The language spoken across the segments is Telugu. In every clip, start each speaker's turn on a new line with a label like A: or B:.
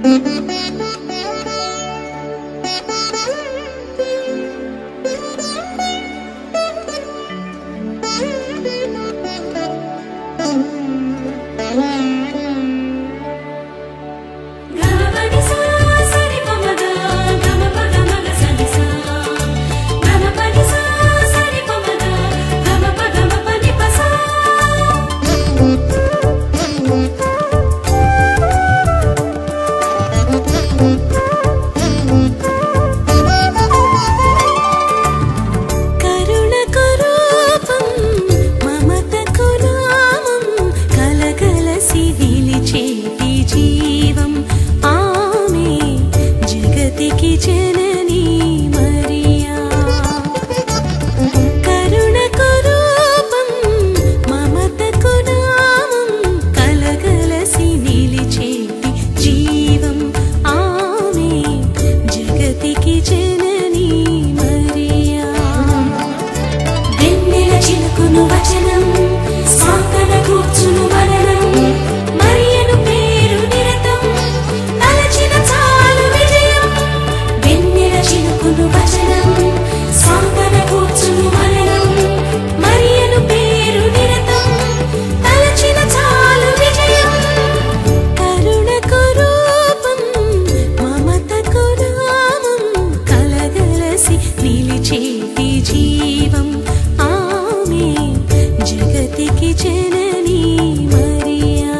A: కరుణకు రూపం మమతకు నామం కలగలసి నిలిచేటి జీవం ఆమె జగతికి జనని మరియా కరుణకు రూపం మమతకు నామం కలగలసి నిలిచేటి జీవం ఆమె జగతికి జనని మరియా వెన్నెల చిలుకును వచనం సాంతన కూర్చును వదనం మరియను పేరు నిరతం తలచిన చాలు విజయం వెన్నెల చిలుకును వచనం సాంతన కూర్చును వదనం మరియను పేరు నిరతం తలచిన చాలు విజయం కరుణకు రూపం మమతకు నామం కలగలసి నిలిచేటి జీవం ఆమె జగతికి జనని మరియా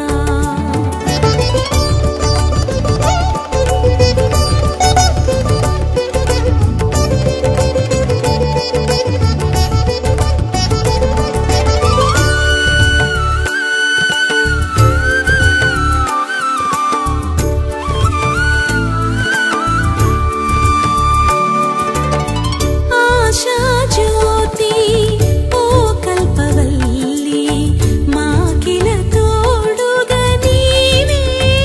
A: ఆశా జ్యోతి ఓ కల్పవల్లి మాకిల తోడుగా నీవే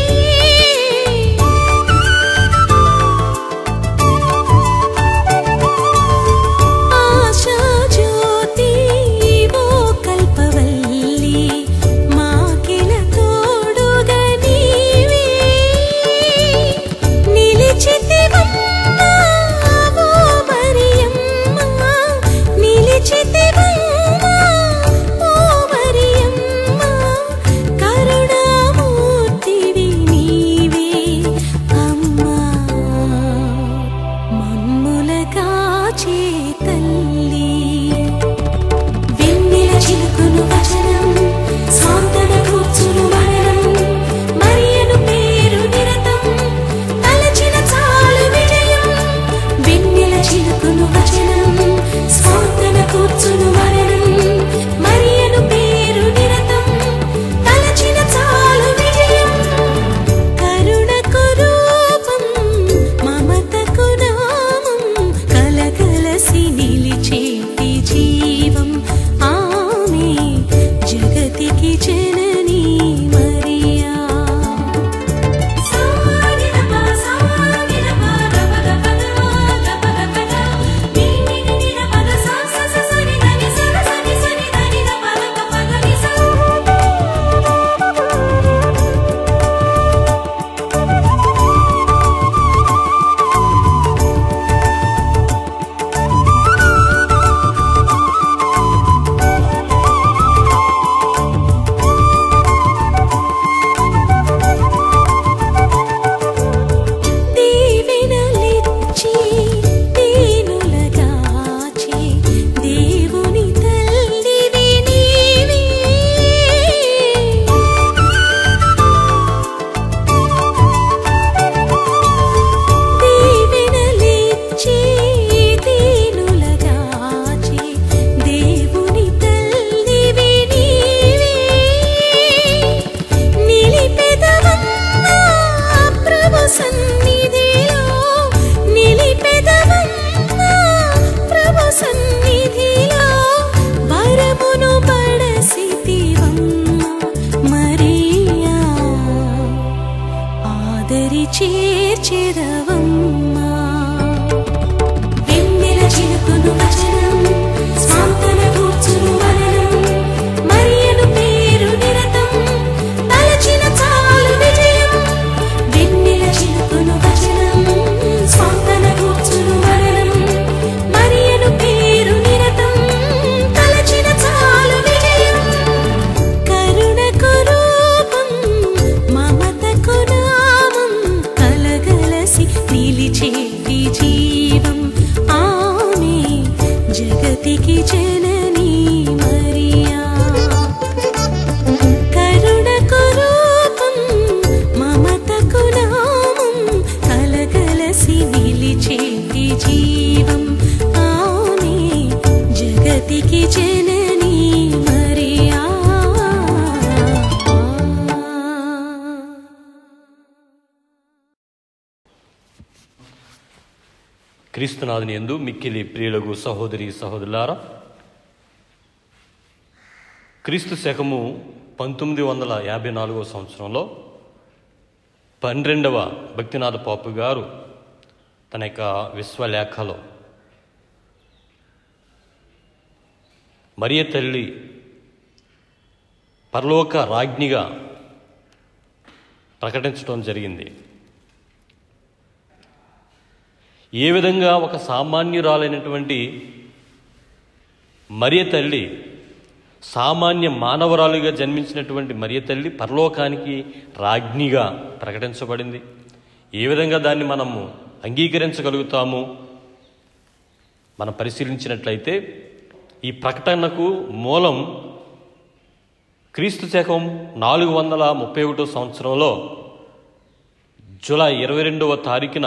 A: ఆశా జ్యోతి ఓ కల్పవల్లి మాకిల తోడుగా నీవే నిలిచితివమ్మా ఓ మరియమ్మ నిలిచితివమ్మా ఓ మరియమ్మ కరుణామూర్తివి నీవే అమ్మా మమ్ముల కాచే తల్లి వెన్నెల చిలుకును వచనం సాంతన కూర్చును వదనం మరియను పేరు నిరతం తలచిన చాలు విజయం వెన్నెల చిలుకును వచనం సాంతన కూర్చును వదనం మరియను పేరు నిరతం తలచిన చాలు విజయం కరుణకు రూపం మమతకు నామం కలకలసి నిలిచేటి జీవం ఆమె జగతికి జనని మరియా దీవెనలిచ్చి దీనులగాచి దేవుని తల్లివి నీవే దీవెనలిచ్చి దీనులగాచి దేవుని తల్లివి నీవే నిలిపెదవమ్మా ప్రభు సన్నిధిలో నిలిపెదవమ్మా ప్రభు సన్నిధిలో వరమును పడసితివమ్మా మరియా ఆదరి చేర్చెదవమ్మా వెన్నెల చిలుకును వచనం సాంతన కూర్చును వదనం మరియను పేరు నిరతం తలచిన చాలు విజయం వెన్నెల చిలుకు
B: క్రీస్తునాథుని ఎందు మిక్కిలి ప్రియులకు సహోదరి సహోదరులారా క్రీస్తు శకము పంతొమ్మిది వందల యాభై నాలుగవ సంవత్సరంలో పన్నెండవ భక్తినాథ పాపు గారు తన యొక్క విశ్వలేఖలో మరియ తల్లి పరలోక రాజ్ఞిగా ప్రకటించడం జరిగింది ఏ విధంగా ఒక సామాన్యురాలైనటువంటి మరియ తల్లి సామాన్య మానవరాలుగా జన్మించినటువంటి మరియ తల్లి పరలోకానికి రాజ్ఞిగా ప్రకటించబడింది ఏ విధంగా దాన్ని మనము అంగీకరించగలుగుతాము మనం పరిశీలించినట్లయితే ఈ ప్రకటనకు మూలం క్రీస్తు శకం నాలుగు వందల ముప్పై ఒకటో సంవత్సరంలో జూలై ఇరవై రెండవ తారీఖున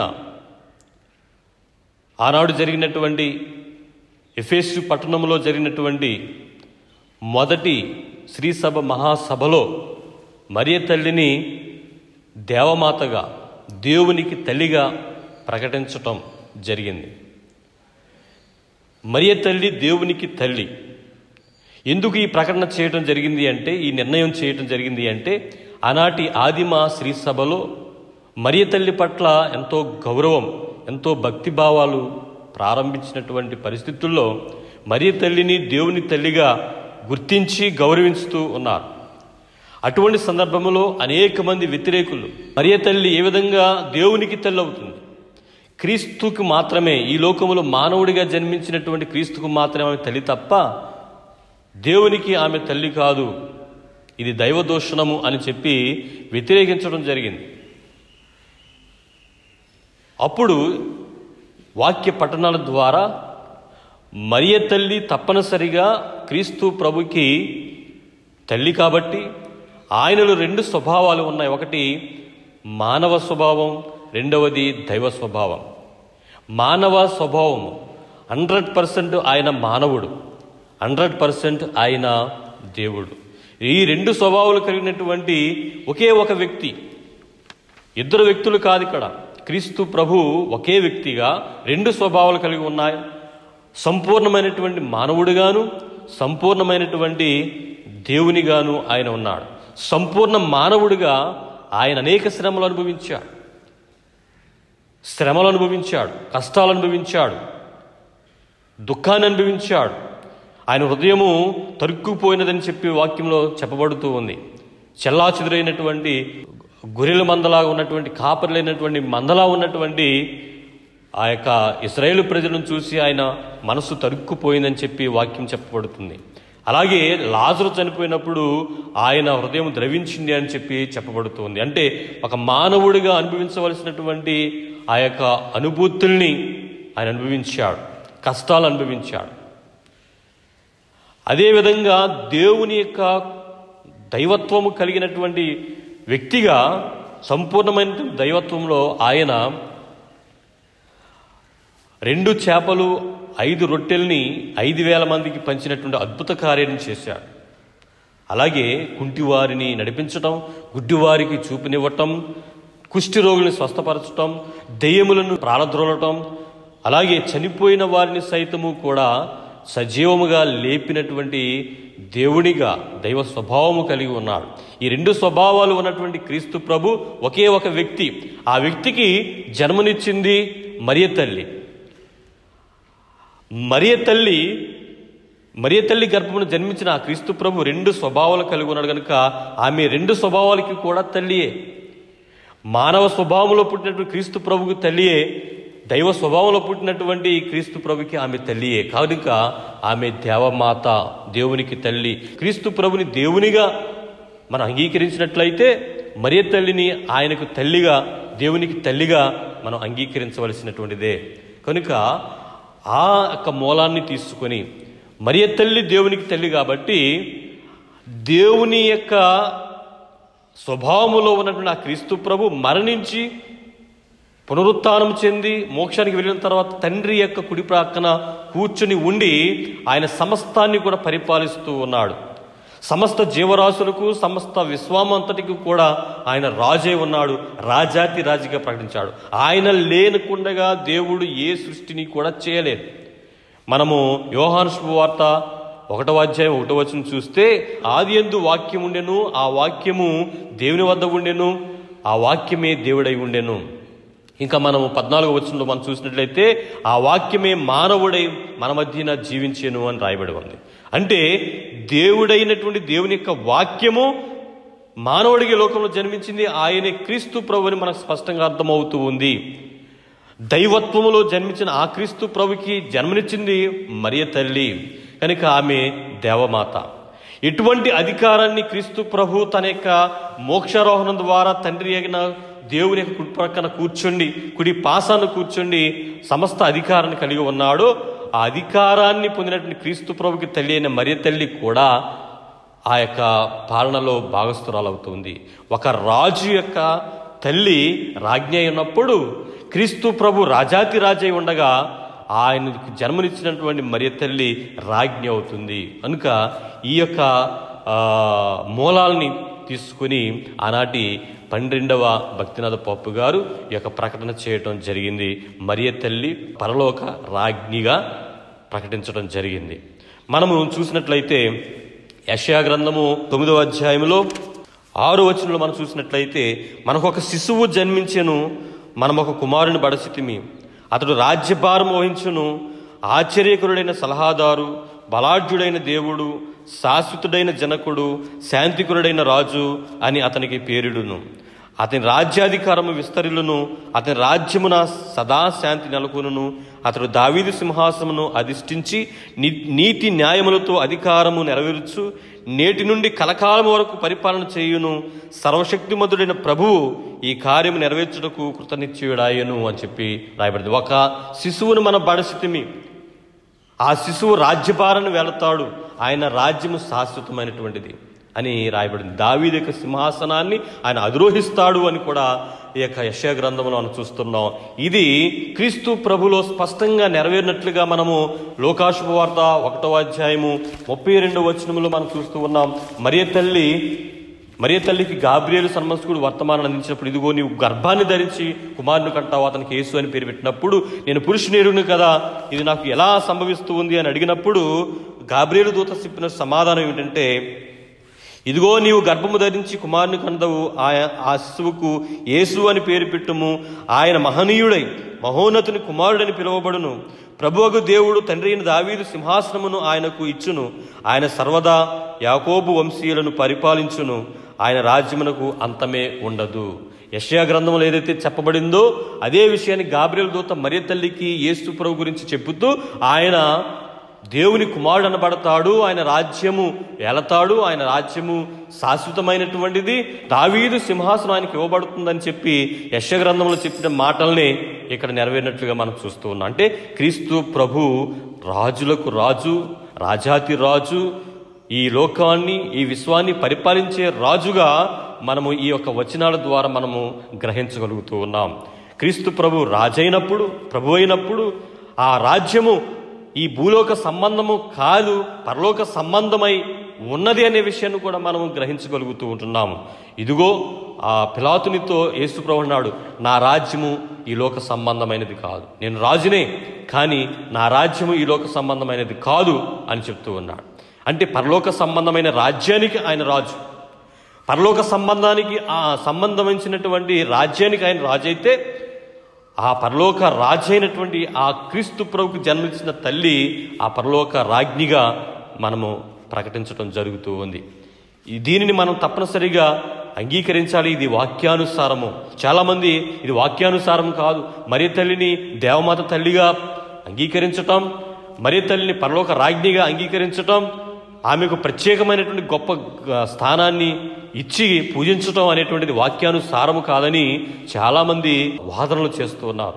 B: ఆనాడు జరిగినటువంటి ఎఫేసు పట్టణంలో జరిగినటువంటి మొదటి శ్రీసభ మహాసభలో మరియ తల్లిని దేవమాతగా దేవునికి తల్లిగా ప్రకటించటం జరిగింది మరియ తల్లి దేవునికి తల్లి ఎందుకు ఈ ప్రకటన చేయడం జరిగింది అంటే ఈ నిర్ణయం చేయడం జరిగింది అంటే ఆనాటి ఆదిమ శ్రీసభలో మరియ తల్లి పట్ల ఎంతో గౌరవం ఎంతో భక్తిభావాలు ప్రారంభించినటువంటి పరిస్థితుల్లో మరియ తల్లిని దేవుని తల్లిగా గుర్తించి గౌరవించుతూ ఉన్నారు అటువంటి సందర్భంలో అనేక మంది వ్యతిరేకులు మరియ తల్లి ఏ విధంగా దేవునికి తల్లి అవుతుంది క్రీస్తుకు మాత్రమే ఈ లోకములో మానవుడిగా జన్మించినటువంటి క్రీస్తుకు మాత్రమే ఆమె తల్లి తప్ప దేవునికి ఆమె తల్లి కాదు ఇది దైవదూషణము అని చెప్పి వ్యతిరేకించడం జరిగింది అప్పుడు వాక్య పఠనాల ద్వారా మరియ తల్లి తప్పనిసరిగా క్రీస్తు ప్రభుకి తల్లి కాబట్టి ఆయనలో రెండు స్వభావాలు ఉన్నాయి ఒకటి మానవ స్వభావం రెండవది దైవ స్వభావం మానవ స్వభావము హండ్రెడ్ పర్సెంట్ ఆయన మానవుడు హండ్రెడ్ పర్సెంట్ ఆయన దేవుడు ఈ రెండు స్వభావాలు కలిగినటువంటి ఒకే ఒక వ్యక్తి ఇద్దరు వ్యక్తులు కాదు ఇక్కడ క్రీస్తు ప్రభు ఒకే వ్యక్తిగా రెండు స్వభావాలు కలిగి ఉన్నాయి సంపూర్ణమైనటువంటి మానవుడిగాను సంపూర్ణమైనటువంటి దేవునిగాను ఆయన ఉన్నాడు సంపూర్ణ మానవుడిగా ఆయన అనేక శ్రమలు అనుభవించాడు శ్రమలు అనుభవించాడు కష్టాలు అనుభవించాడు దుఃఖాన్ని అనుభవించాడు ఆయన హృదయము తరుక్కుపోయినదని చెప్పి వాక్యంలో చెప్పబడుతూ ఉంది చెల్లాచెదురైనటువంటి గొర్రెల మందలా ఉన్నటువంటి కాపరులైనటువంటి మందలా ఉన్నటువంటి ఆ యొక్క ఇస్రాయేల్ ప్రజలను చూసి ఆయన మనసు తరుక్కుపోయిందని చెప్పి వాక్యం చెప్పబడుతుంది అలాగే లాజరు చనిపోయినప్పుడు ఆయన హృదయం ద్రవించింది అని చెప్పి చెప్పబడుతుంది అంటే ఒక మానవుడిగా అనుభవించవలసినటువంటి ఆ యొక్క అనుభూతుల్ని ఆయన అనుభవించాడు కష్టాలు అనుభవించాడు అదేవిధంగా దేవుని యొక్క దైవత్వము కలిగినటువంటి వ్యక్తిగా సంపూర్ణమైన దైవత్వంలో ఆయన రెండు చేపలు ఐదు రొట్టెల్ని ఐదు వేల మందికి పంచినటువంటి అద్భుత కార్యాన్ని చేశాడు అలాగే కుంటివారిని నడిపించటం గుడ్డివారికి చూపునివ్వటం కుష్టి రోగుల్ని స్వస్థపరచటం దెయ్యములను ప్రాణద్రోలటం అలాగే చనిపోయిన వారిని సైతము కూడా సజీవముగా లేపినటువంటి దేవునిగా దైవ స్వభావము కలిగి ఉన్నాడు ఈ రెండు స్వభావాలు ఉన్నటువంటి క్రీస్తు ప్రభు ఒకే ఒక వ్యక్తి ఆ వ్యక్తికి జన్మనిచ్చింది మరియ తల్లి మరియ తల్లి మరియ తల్లి గర్భమును జన్మించిన ఆ క్రీస్తు ప్రభు రెండు స్వభావాలు కలిగి ఉన్నాడు కనుక ఆమె రెండు స్వభావాలకి కూడా తల్లియే మానవ స్వభావంలో పుట్టినటువంటి క్రీస్తు ప్రభుకి తల్లియే దైవ స్వభావంలో పుట్టినటువంటి క్రీస్తు ప్రభుకి ఆమె తల్లియే కనుక ఆమె దేవమాత దేవునికి తల్లి క్రీస్తు ప్రభుని దేవునిగా మనం అంగీకరించినట్లయితే మరియ తల్లిని ఆయనకు తల్లిగా దేవునికి తల్లిగా మనం అంగీకరించవలసినటువంటిదే కనుక ఆ యొక్క మూలాన్ని తీసుకొని మరియ తల్లి దేవునికి తల్లి కాబట్టి దేవుని యొక్క స్వభావములో ఉన్నటువంటి ఆ క్రీస్తు ప్రభు మరణించి పునరుత్థానం చెంది మోక్షానికి వెళ్ళిన తర్వాత తండ్రి యొక్క కుడి ప్రక్కన కూర్చుని ఉండి ఆయన సమస్తాన్ని కూడా పరిపాలిస్తూ ఉన్నాడు సమస్త జీవరాశులకు సమస్త విశ్వామంతటికి కూడా ఆయన రాజే ఉన్నాడు రాజాతి రాజుగా ప్రకటించాడు ఆయన లేనకుండగా దేవుడు ఏ సృష్టిని కూడా చేయలేదు మనము యోహాను శుభవార్త ఒకటో అధ్యాయం ఒకటో వచ్చిన చూస్తే ఆది ఎందు వాక్యం ఉండెను ఆ వాక్యము దేవుని వద్ద ఉండెను ఆ వాక్యమే దేవుడై ఉండెను ఇంకా మనము పద్నాలుగో వచనంలో మనం చూసినట్లయితే ఆ వాక్యమే మానవుడై మన మధ్యన జీవించేను అని రాయబడి ఉంది అంటే దేవుడైనటువంటి దేవుని యొక్క వాక్యము మానవుడికి లోకంలో జన్మించింది ఆయనే క్రీస్తు ప్రభు అని మనకు స్పష్టంగా అర్థమవుతూ ఉంది దైవత్వములో జన్మించిన ఆ క్రీస్తు ప్రభుకి జన్మనిచ్చింది మరియ తల్లి కనుక ఆమె దేవమాత ఎటువంటి అధికారాన్ని క్రీస్తు ప్రభు తన యొక్క మోక్షారోహణం ద్వారా తండ్రి అయిన దేవుని యొక్క కుడి ప్రక్కన కూర్చుండి కుడి పాసాన్ని కూర్చుండి సమస్త అధికారాన్ని కలిగి ఉన్నాడో ఆ అధికారాన్ని పొందినటువంటి క్రీస్తు ప్రభుకి తల్లి అయిన మరియ తల్లి కూడా ఆ యొక్క పాలనలో భాగస్థురాలవుతుంది ఒక రాజు యొక్క తల్లి రాజ్ఞ అయినప్పుడు క్రీస్తు ప్రభు రాజాతి రాజై ఉండగా ఆయనకు జన్మనిచ్చినటువంటి మరియ తల్లి రాజ్ఞ అవుతుంది కనుక ఈ యొక్క ఆ, మూలాల్ని తీసుకుని ఆనాటి పన్నెండవ భక్తినాథ పప్పు గారు ఈ యొక్క ప్రకటన చేయటం జరిగింది మరియ తల్లి పరలోక రాజ్ఞిగా ప్రకటించడం జరిగింది మనము చూసినట్లయితే యశయా గ్రంథము తొమ్మిదవ అధ్యాయంలో ఆరు వచనంలో మనం చూసినట్లయితే మనకు ఒక శిశువు జన్మించెను మనం ఒక కుమారుని బడసితిమి అతడు రాజ్యభారం వహించును ఆశ్చర్యకరుడైన సలహాదారు బలాఢ్యుడైన దేవుడు శాశ్వతుడైన జనకుడు శాంతికురుడైన రాజు అని అతనికి పేరుడును అతని రాజ్యాధికారము విస్తరిలును అతని రాజ్యమున సదా శాంతి నెలకొనును అతడు దావీదు సింహాసమును అధిష్ఠించి ని- నీతి న్యాయములతో అధికారము నెరవేర్చు నేటి నుండి కలకాలం వరకు పరిపాలన చేయును సర్వశక్తిమంతుడైన ప్రభువు ఈ కార్యము నెరవేర్చుటకు కృతనిశ్చయుడాయను అని చెప్పి రాయబడింది ఒక శిశువును మన బడసితిమి ఆ శిశువు రాజ్యభారాన్ని వెళతాడు ఆయన రాజ్యము శాశ్వతమైనటువంటిది అని రాయబడింది దావీదు యొక్క సింహాసనాన్ని ఆయన అధిరోహిస్తాడు అని కూడా ఈ యొక్క యశయ గ్రంథంలో మనం చూస్తున్నాం ఇది క్రీస్తు ప్రభులో స్పష్టంగా నెరవేరినట్లుగా మనము లోకాశుభ వార్త ఒకటో అధ్యాయము ముప్పై రెండో వచనములో మనం చూస్తూ ఉన్నాం మరియ తల్లి మరియ తల్లికి గాబ్రియేలు సన్మస్కుడు వర్తమానం అందించినప్పుడు ఇదిగో నీవు గర్భాన్ని ధరించి కుమారుని కంటావు అతనికి యేసు అని పేరు పెట్టినప్పుడు నేను పురుషునేరుని కదా ఇది నాకు ఎలా సంభవిస్తూ ఉంది అని అడిగినప్పుడు గాబ్రియేలు దూత చెప్పిన సమాధానం ఏమిటంటే ఇదిగో నీవు గర్భము ధరించి కుమారుని కందవు ఆయన ఆ శిశువుకు యేసు అని పేరు పెట్టుము ఆయన మహనీయుడై మహోన్నతుని కుమారుడని పిలువబడును ప్రభువగు దేవుడు తండ్రి అయిన దావీదు సింహాసనమును ఆయనకు ఇచ్చును ఆయన సర్వదా యాకోబు వంశీయులను పరిపాలించును ఆయన రాజ్యమునకు అంతమే ఉండదు యషయా గ్రంథంలో ఏదైతే చెప్పబడిందో అదే విషయాన్ని గాబ్రియల్ దూత మరియ తల్లికి యేసు ప్రభు గురించి చెబుతూ ఆయన దేవుని కుమారుడు అనబడతాడు ఆయన రాజ్యము ఏలతాడు ఆయన రాజ్యము శాశ్వతమైనటువంటిది దావీదు సింహాసనం ఆయనకి ఇవ్వబడుతుందని చెప్పి యశ గ్రంథంలో చెప్పిన మాటల్ని ఇక్కడ నెరవేరినట్లుగా మనం చూస్తూ ఉన్నాం అంటే క్రీస్తు ప్రభు రాజులకు రాజు రాజాతి రాజు ఈ లోకాన్ని ఈ విశ్వాన్ని పరిపాలించే రాజుగా మనము ఈ యొక్క వచనాల ద్వారా మనము గ్రహించగలుగుతూ ఉన్నాం క్రీస్తు ప్రభు రాజైనప్పుడు ప్రభు అయినప్పుడు ఆ రాజ్యము ఈ భూలోక సంబంధము కాదు పరలోక సంబంధమై ఉన్నది అనే విషయాన్ని కూడా మనము గ్రహించగలుగుతూ ఉంటున్నాము ఇదిగో ఆ పిలాతునితో యేసుప్రభు అన్నాడు నా రాజ్యము ఈ లోక సంబంధమైనది కాదు నేను రాజునే కానీ నా రాజ్యము ఈ లోక సంబంధమైనది కాదు అని చెప్తూ ఉన్నాడు అంటే పరలోక సంబంధమైన రాజ్యానికి ఆయన రాజు పరలోక సంబంధానికి ఆ సంబంధించినటువంటి రాజ్యానికి ఆయన రాజు అయితే ఆ పరలోక రాజైనటువంటి ఆ క్రీస్తు ప్రభుకు జన్మించిన తల్లి ఆ పరలోక రాజ్ఞిగా మనము ప్రకటించడం జరుగుతూ ఉంది ఈ దీనిని మనం తప్పనిసరిగా అంగీకరించాలి ఇది వాక్యానుసారము చాలామంది ఇది వాక్యానుసారం కాదు మరి తల్లిని దేవమాత తల్లిగా అంగీకరించటం మరి తల్లిని పరలోక రాజ్ఞిగా అంగీకరించటం ఆమెకు ప్రత్యేకమైనటువంటి గొప్ప ఆ, స్థానాన్ని ఇచ్చి పూజించటం అనేటువంటిది వాక్యానుసారము కాదని చాలామంది వాదనలు చేస్తూ ఉన్నారు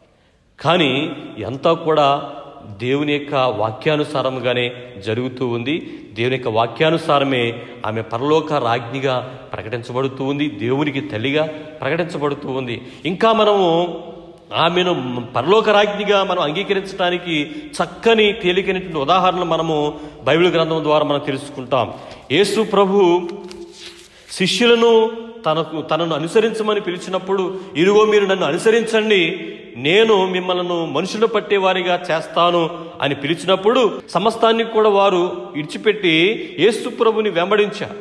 B: కానీ అంతా కూడా దేవుని యొక్క వాక్యానుసారంగానే జరుగుతూ ఉంది దేవుని యొక్క వాక్యానుసారమే ఆమె పరలోక రాజ్ఞిగా ప్రకటించబడుతూ ఉంది దేవునికి తల్లిగా ప్రకటించబడుతూ ఉంది ఇంకా మనము ఆమెను పరలోక రాజ్ఞిగా మనం అంగీకరించడానికి చక్కని తేలికైనటువంటి ఉదాహరణలు మనము బైబిల్ గ్రంథం ద్వారా మనం తెలుసుకుంటాం యేసు ప్రభు శిష్యులను తనకు తనను అనుసరించమని పిలిచినప్పుడు ఇరుగో మీరు నన్ను అనుసరించండి నేను మిమ్మల్ని మనుషులు పట్టేవారిగా చేస్తాను అని పిలిచినప్పుడు సమస్తాన్ని కూడా వారు ఇడిచిపెట్టి యేసు ప్రభుని వెంబడించారు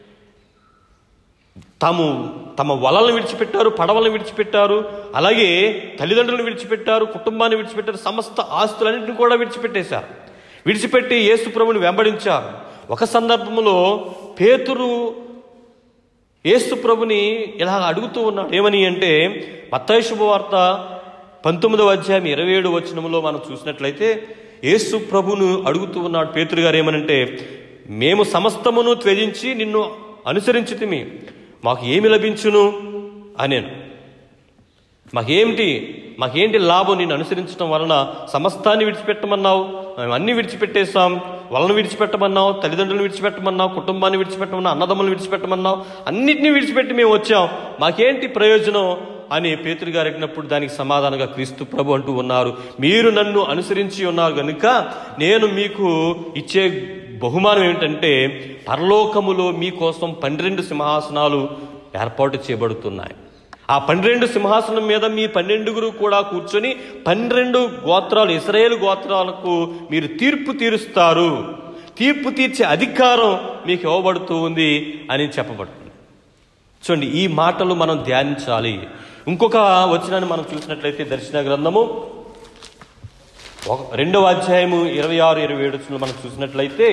B: తాము తమ వలలను విడిచిపెట్టారు పడవలను విడిచిపెట్టారు అలాగే తల్లిదండ్రులను విడిచిపెట్టారు కుటుంబాన్ని విడిచిపెట్టారు సమస్త ఆస్తులన్నింటిని కూడా విడిచిపెట్టేశారు విడిచిపెట్టి యేసు ప్రభుని వెంబడించారు ఒక సందర్భంలో పేతురు యేసు ప్రభుని ఇలా అడుగుతూ ఉన్నాడు ఏమని అంటే మత్తయి శుభవార్త పంతొమ్మిదవ అధ్యాయం ఇరవై ఏడు వచనంలో మనం చూసినట్లయితే యేసు ప్రభును అడుగుతూ ఉన్నాడు పేతురు గారు ఏమనంటే మేము సమస్తమును త్యజించి నిన్ను అనుసరించితిమి మాకు ఏమి లభించును అనేను మాకేమిటి మాకేంటి లాభం నిన్ను అనుసరించడం వలన సమస్తాన్ని విడిచిపెట్టమన్నావు మేము అన్ని విడిచిపెట్టేశాం వలన విడిచిపెట్టమన్నావు తల్లిదండ్రులను విడిచిపెట్టమన్నావు కుటుంబాన్ని విడిచిపెట్టమన్నావు అన్నదమ్ములను విడిచిపెట్టమన్నావు అన్నిటినీ విడిచిపెట్టి మేము వచ్చాం మాకేంటి ప్రయోజనం అని పేతురు గారు అడిగినప్పుడు దానికి సమాధానంగా క్రీస్తు ప్రభు అంటూ ఉన్నారు మీరు నన్ను అనుసరించి ఉన్నారు కనుక నేను మీకు ఇచ్చే బహుమానం ఏమిటంటే పరలోకములో మీకోసం పన్నెండు సింహాసనాలు ఏర్పాటు చేయబడుతున్నాయి ఆ పన్నెండు సింహాసనం మీద మీ పన్నెండుగురు కూడా కూర్చొని పన్నెండు గోత్రాలు ఇస్రాయేల్ గోత్రాలకు మీరు తీర్పు తీరుస్తారు తీర్పు తీర్చే అధికారం మీకు ఇవ్వబడుతూ ఉంది అని చెప్పబడుతుంది చూడండి ఈ మాటలు మనం ధ్యానించాలి ఇంకొక వచనాన్ని మనం చూసినట్లయితే దర్శన గ్రంథము ఒక రెండవ అధ్యాయము ఇరవై ఆరు ఇరవై ఏడు వచనాలు మనం చూసినట్లయితే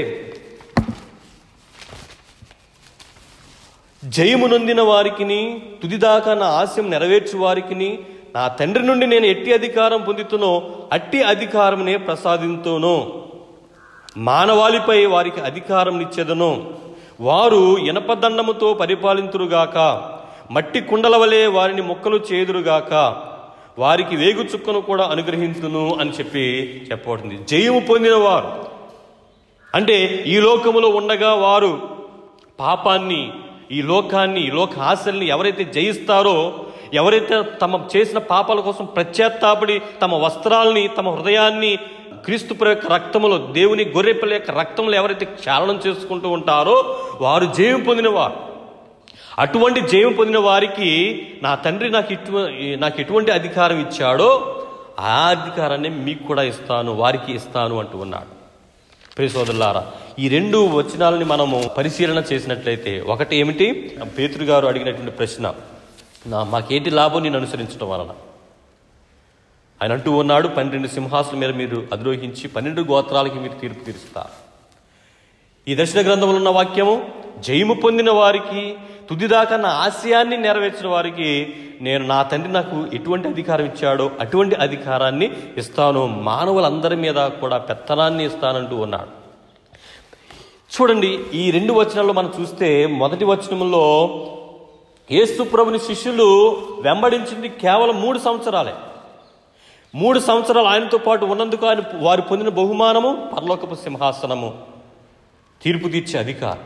B: జయము నొందిన వారికిని తుదిదాకా నా ఆశయం నెరవేర్చు వారికిని నా తండ్రి నుండి నేను ఎట్టి అధికారం పొందుతునో అట్టి అధికారమునే ప్రసాదింతును మానవాళిపై వారికి అధికారం ఇచ్చేదను వారు ఇనపదండముతో పరిపాలింతురుగాక మట్టి కుండల వలె వారిని మొక్కలు చేదురుగాక వారికి వేగు చుక్కను కూడా అనుగ్రహించును అని చెప్పి చెప్పబడింది జయము పొందిన వారు అంటే ఈ లోకములో ఉండగా వారు పాపాన్ని ఈ లోకాన్ని ఈ లోక ఆశల్ని ఎవరైతే జయిస్తారో ఎవరైతే తమ చేసిన పాపాల కోసం ప్రత్యేత్తాపడి తమ వస్త్రాల్ని తమ హృదయాన్ని క్రీస్తు ప్ర యొక్క రక్తములో దేవుని గొర్రెపిల్ల యొక్క రక్తంలో ఎవరైతే క్షాళనం చేసుకుంటూ ఉంటారో వారు జయం పొందినవారు అటువంటి జయం పొందిన వారికి నా తండ్రి నాకు ఇటు నాకు ఎటువంటి అధికారం ఇచ్చాడో ఆ అధికారాన్ని మీకు కూడా ఇస్తాను వారికి ఇస్తాను అంటూ ఉన్నాడు ప్రియ సోదరులారా ఈ రెండు వచనాలని మనము పరిశీలన చేసినట్లయితే ఒకటి ఏమిటి పేతురు గారు అడిగినటువంటి ప్రశ్న నా మాకేంటి లాభం నేను అనుసరించడం వలన ఆయన అంటూ ఉన్నాడు పన్నెండు సింహాసుల మీద మీరు అధిరోహించి పన్నెండు గోత్రాలకి మీరు తీర్పు తీరుస్తారు ఈ దర్శన గ్రంథంలో ఉన్న వాక్యము జయము పొందిన వారికి తుదిదాకా నా ఆశయాన్ని నెరవేర్చిన వారికి నేను నా తండ్రి నాకు ఎటువంటి అధికారం ఇచ్చాడో అటువంటి అధికారాన్ని ఇస్తాను మానవులందరి మీద కూడా పెత్తనాన్ని ఇస్తానంటూ ఉన్నాడు చూడండి ఈ రెండు వచనాల్లో మనం చూస్తే మొదటి వచనంలో యేసు ప్రభుని శిష్యులు వెంబడించింది కేవలం మూడు సంవత్సరాలే మూడు సంవత్సరాలు ఆయనతో పాటు ఉన్నందుకు ఆయన వారు పొందిన బహుమానము పరలోకపు సింహాసనము తీర్పు తీర్చే అధికారం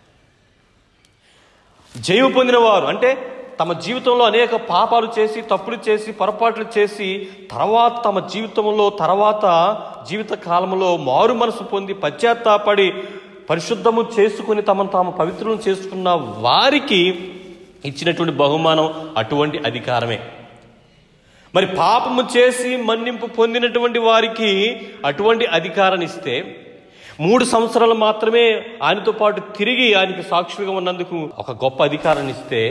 B: జయము పొందిన వారు అంటే తమ జీవితంలో అనేక పాపాలు చేసి తప్పులు చేసి పొరపాట్లు చేసి తర్వాత తమ జీవితంలో తర్వాత జీవిత కాలంలో మారు మనసు పొంది పశ్చాత్తాపడి పరిశుద్ధము చేసుకుని తమను తాము పవిత్రం చేసుకున్న వారికి ఇచ్చినటువంటి బహుమానం అటువంటి అధికారమే మరి పాపము చేసి మన్నింపు పొందినటువంటి వారికి అటువంటి అధికారాన్ని ఇస్తే మూడు సంవత్సరాలు మాత్రమే ఆయనతో పాటు తిరిగి ఆయనకి సాక్షిగా ఉన్నందుకు ఒక గొప్ప అధికారాన్ని ఇస్తే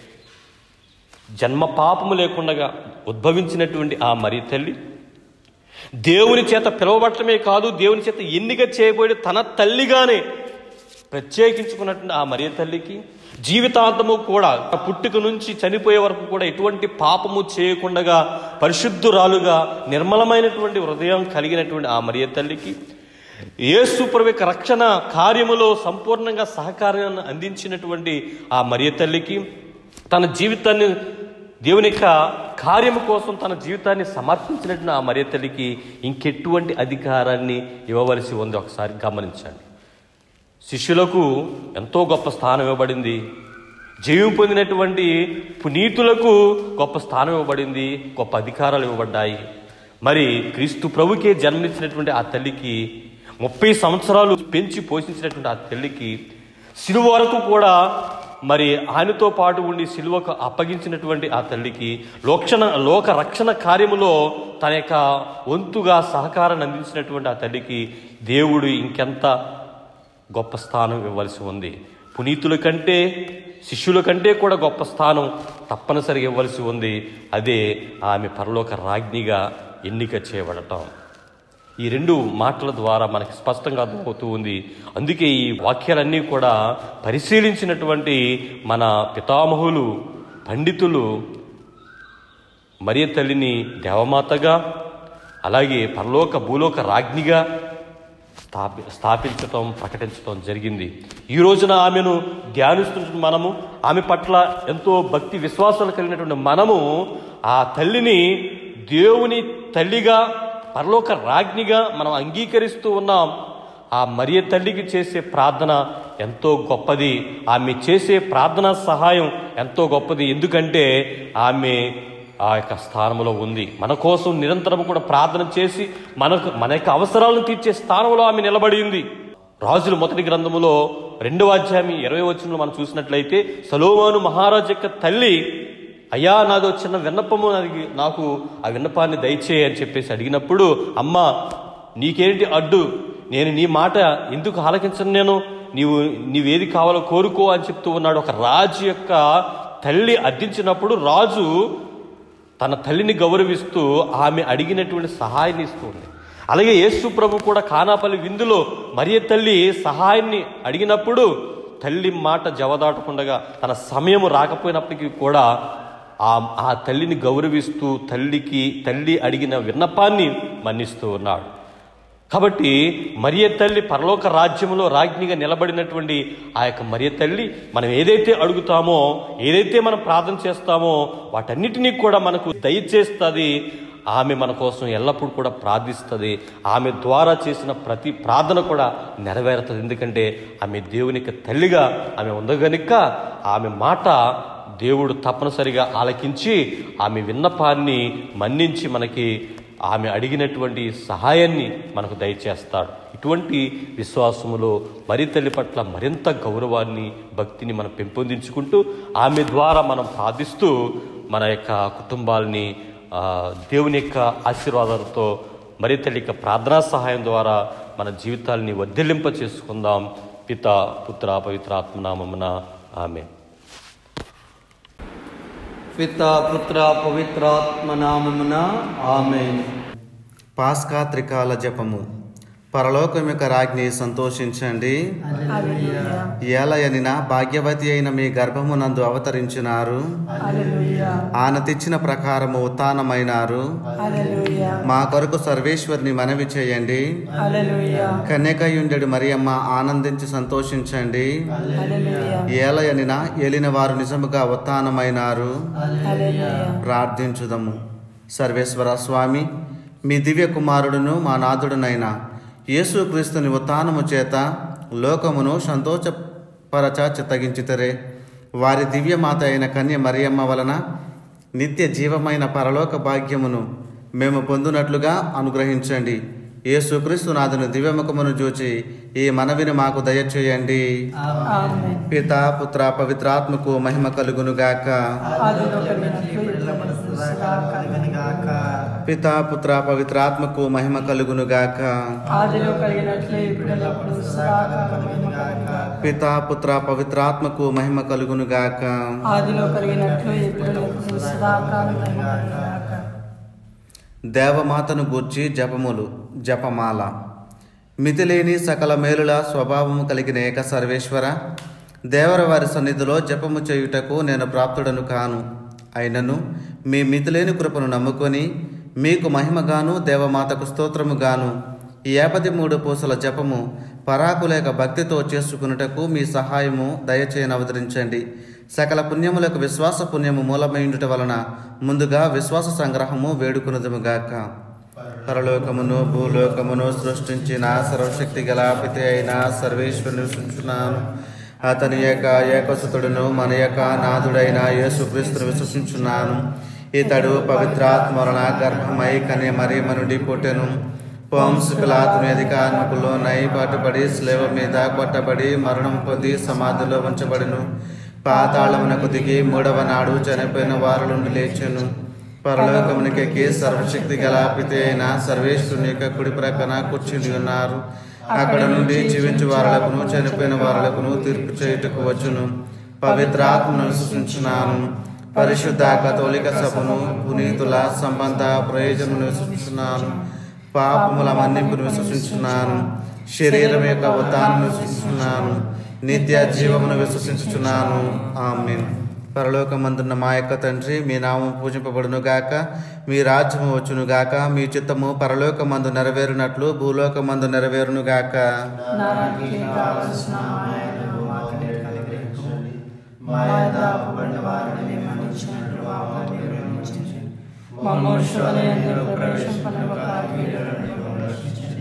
B: జన్మ పాపము లేకుండా ఉద్భవించినటువంటి ఆ మరి తల్లి దేవుని చేత పిలువబట్టమే కాదు దేవుని చేత ఎన్నిక చేయబడి తన తల్లిగానే ప్రత్యేకించుకున్నటువంటి ఆ మరియ తల్లికి జీవితాంతము కూడా పుట్టుక నుంచి చనిపోయే వరకు కూడా ఎటువంటి పాపము చేయకుండా పరిశుద్ధురాలుగా నిర్మలమైనటువంటి హృదయం కలిగినటువంటి ఆ మరియ తల్లికి యేసు ప్రభు యొక్క రక్షణ కార్యములో సంపూర్ణంగా సహకారాన్ని అందించినటువంటి ఆ మరియ తల్లికి తన జీవితాన్ని దేవుని యొక్క కార్యము కోసం తన జీవితాన్ని సమర్పించినట్టు ఆ మరియ తల్లికి ఇంకెటువంటి అధికారాన్ని ఇవ్వవలసి ఉంది ఒకసారి గమనించండి శిష్యులకు ఎంతో గొప్ప స్థానం ఇవ్వబడింది జయం పొందినటువంటి పునీతులకు గొప్ప స్థానం ఇవ్వబడింది గొప్ప అధికారాలు ఇవ్వబడ్డాయి మరి క్రీస్తు ప్రభుకే జన్మనిచ్చినటువంటి ఆ తల్లికి ముప్పై సంవత్సరాలు పెంచి పోషించినటువంటి ఆ తల్లికి సిలువ వరకు కూడా మరి ఆయనతో పాటు ఉండి సిలువకు అప్పగించినటువంటి ఆ తల్లికి లోక్షణ లోక రక్షణ కార్యములో తన యొక్క వంతుగా సహకారాన్ని అందించినటువంటి ఆ తల్లికి దేవుడు ఇంకెంత గొప్ప స్థానం ఇవ్వాల్సి ఉంది పునీతుల కంటే శిష్యుల కంటే కూడా గొప్ప స్థానం తప్పనిసరిగా ఇవ్వాల్సి ఉంది అదే ఆమె పరలోక రాజ్ఞిగా ఎన్నిక చేయబడటం ఈ రెండు మాటల ద్వారా మనకి స్పష్టంగా అర్థమవుతూ ఉంది అందుకే ఈ వాక్యాలన్నీ కూడా పరిశీలించినటువంటి మన పితామహులు పండితులు మరియ తల్లిని దేవమాతగా అలాగే పరలోక భూలోక రాజ్ఞిగా స్థాపి స్థాపించటం ప్రకటించటం జరిగింది ఈ రోజున ఆమెను ధ్యానిస్తున్న మనము ఆమె పట్ల ఎంతో భక్తి విశ్వాసాలు కలిగినటువంటి మనము ఆ తల్లిని దేవుని తల్లిగా పరలోక రాజ్ఞిగా మనం అంగీకరిస్తూ ఉన్నాం ఆ మరియ తల్లికి చేసే ప్రార్థన ఎంతో గొప్పది ఆమె చేసే ప్రార్థన సహాయం ఎంతో గొప్పది ఎందుకంటే ఆమె ఆ యొక్క స్థానంలో ఉంది మన కోసం నిరంతరం కూడా ప్రార్థన చేసి మనకు మన యొక్క అవసరాలను తీర్చే స్థానంలో ఆమె నిలబడింది రాజుల మొదటి గ్రంథములో రెండవ అధ్యాయం ఇరవై వచనంలో మనం చూసినట్లయితే సలోమాను మహారాజు యొక్క తల్లి అయ్యా నాదో చిన్న విన్నపము నాకు నాకు ఆ విన్నపాన్ని దయచేయి అని చెప్పేసి అడిగినప్పుడు అమ్మ నీకేంటి అడ్డు నేను నీ మాట ఎందుకు ఆలకించను నేను నీవు నీవేది కావాలో కోరుకో అని చెప్తూ ఉన్నాడు ఒక రాజు యొక్క తల్లి అర్థించినప్పుడు రాజు తన తల్లిని గౌరవిస్తూ ఆమె అడిగినటువంటి సహాయాన్ని ఇస్తుంది అలాగే యేసు ప్రభు కూడా కానాపల్లి విందులో మరియ తల్లి సహాయాన్ని అడిగినప్పుడు తల్లి మాట జవదాటకుండగా తన సమయం రాకపోయినప్పటికీ కూడా ఆ ఆ తల్లిని గౌరవిస్తూ తల్లికి తల్లి అడిగిన విన్నపాన్ని మన్నిస్తూ ఉన్నాడు కాబట్టి మరియ తల్లి పరలోక రాజ్యంలో రాజ్ఞిగా నిలబడినటువంటి ఆ యొక్క మరియ తల్లి మనం ఏదైతే అడుగుతామో ఏదైతే మనం ప్రార్థన చేస్తామో వాటన్నిటినీ కూడా మనకు దయచేస్తుంది ఆమె మన కోసం ఎల్లప్పుడూ కూడా ప్రార్థిస్తుంది ఆమె ద్వారా చేసిన ప్రతి ప్రార్థన కూడా నెరవేరుతుంది ఎందుకంటే ఆమె దేవుని యొక్క తల్లిగా ఆమె ఉంది గనుక ఆమె మాట దేవుడు తప్పనిసరిగా ఆలకించి ఆమె విన్నపాన్ని మన్నించి మనకి ఆమె అడిగినటువంటి సహాయాన్ని మనకు దయచేస్తాడు ఇటువంటి విశ్వాసములో మరి తల్లి పట్ల మరింత గౌరవాన్ని భక్తిని మనం పెంపొందించుకుంటూ ఆమె ద్వారా మనం ప్రార్థిస్తూ మన యొక్క కుటుంబాలని ఆ, దేవుని యొక్క ఆశీర్వాదాలతో మరి తల్లి యొక్క ప్రార్థనా సహాయం ద్వారా మన జీవితాల్ని వర్ధిల్లింప చేసుకుందాం పిత పుత్ర పవిత్రాత్మనామమున ఆమె
C: పిత పుత్ర పవిత్రాత్మ నామమున ఆమె
D: పాస్కా త్రికాల జపము పరలోకం యొక్క రాజ్ఞి సంతోషించండి ఏలయనిన భాగ్యవతి అయిన మీ గర్భమునందు అవతరించినారు ఆన తెచ్చిన ప్రకారము ఉత్థానమైనారు మా కొరకు సర్వేశ్వరిని మనవి చేయండి కన్యకయుండెడు మరియమ్మ ఆనందించి సంతోషించండి ఏలయనిన ఏలిన వారు నిజముగా ఉత్థానమైనారు ప్రార్థించుదము సర్వేశ్వర స్వామి మీ దివ్య కుమారుడును మా నాథుడునైన యేసుక్రీస్తుని ఉత్థానము చేత లోకమును సంతోషపరచ చిత్తగించితరే వారి దివ్యమాత అయిన కన్య మరియమ్మ వలన నిత్య జీవమైన పరలోక భాగ్యమును మేము పొందునట్లుగా అనుగ్రహించండి యేసుక్రీస్తు నాథుని దివ్యముఖమును చూచి ఈ మనవిని మాకు దయచేయండి పిత పుత్ర పవిత్రాత్మకు మహిమ కలుగునుగాక పిత పుత్ర పవిత్రాత్మకు మహిమ కలుగునుగాక
E: ఆదిలో కలిగినట్లే ఇప్పుడు ఎల్లప్పుడూ సదాకాలం కలుగునుగాక.
D: పిత పుత్ర పవిత్రాత్మకు మహిమ కలుగునుగాక
E: ఆదిలో కలిగినట్లు ఇప్పుడు ఎల్లప్పుడూ సదాకాలం కలుగునుగాక.
D: దేవమాతను గూర్చి జపములు జపమాల మితిలేని సకల మేలుల స్వభావము కలిగిన ఏక సర్వేశ్వర దేవర వారి సన్నిధిలో జపము చేయుటకు నేను ప్రాప్తుడను కాను అయినను మీ మితిలేని కృపను నమ్ముకొని మీకు మహిమగాను దేవమాతకు స్తోత్రముగాను ఈ ఏపది మూడు పూసల జపము పరాకులేక భక్తితో చేసుకున్నటకు మీ సహాయము దయచేయని అవతరించండి సకల పుణ్యములకు విశ్వాస పుణ్యము మూలమైండుట వలన ముందుగా విశ్వాస సంగ్రహము వేడుకున్నదుముగాక పరలోకమును భూలోకమును సృష్టించిన సర్వశక్తి గల పితి అయిన సర్వేశ్వరుని సృష్టించున్నాను అతని యొక్క ఏకసుతుడును మన యొక్క నాథుడైన యేసుక్రీస్తును విశ్వసించున్నాను ఇతడు పవిత్రాత్మ వలన గర్భమై కనే మరి మనుడి పుట్టెను పోంస్ పిలాతుని అధికారములో నై పట్టుబడి స్లేవ మీద కొట్టబడి మరణం పొంది సమాధిలో ఉంచబడిను పాతాళమునకు దిగి మూడవ నాడు చనిపోయిన వారి నుండి లేచెను పరలోకమునికెక్కి సర్వశక్తి గల పితే అయిన సర్వేశ్వరుని యొక్క కుడి ప్రక్కన కూర్చుని ఉన్నారు అక్కడ నుండి జీవించు వారులకును చనిపోయిన వారులకును తీర్పు చేయుటకు వచ్చును పవిత్రాత్మను విశ్వసించున్నాను పరిశుద్ధ కథోలిక సభను పునీతుల సంబంధ ప్రయోజనం విశ్వసించున్నాను పాపముల మన్నింపును విశ్వసించున్నాను శరీరం యొక్క ఉత్తానం విశ్వసించున్నాను నిత్య జీవమును విశ్వసించుచున్నాను ఆమెన్ పరలోకమందున్న మా యొక్క తండ్రి మీ నామం పూజింపబడును గాక మీ రాజ్యము వచ్చును గాక మీ చిత్తము పరలోకమందు నెరవేరునట్లు భూలోకమందు నెరవేరును గాక
E: నాకి కావలసిన మాయను మాకు నేడు అనుగ్రహించండి మా యొక్క అప్పుబడిన వారిని మేము మన్నించినట్లు మా పాపములను క్షమించండి. మమ్మల్ని శోధనయందు ప్రవేశింపనివ్వక కీడుల నుండి మమ్మల్ని రక్షించండి.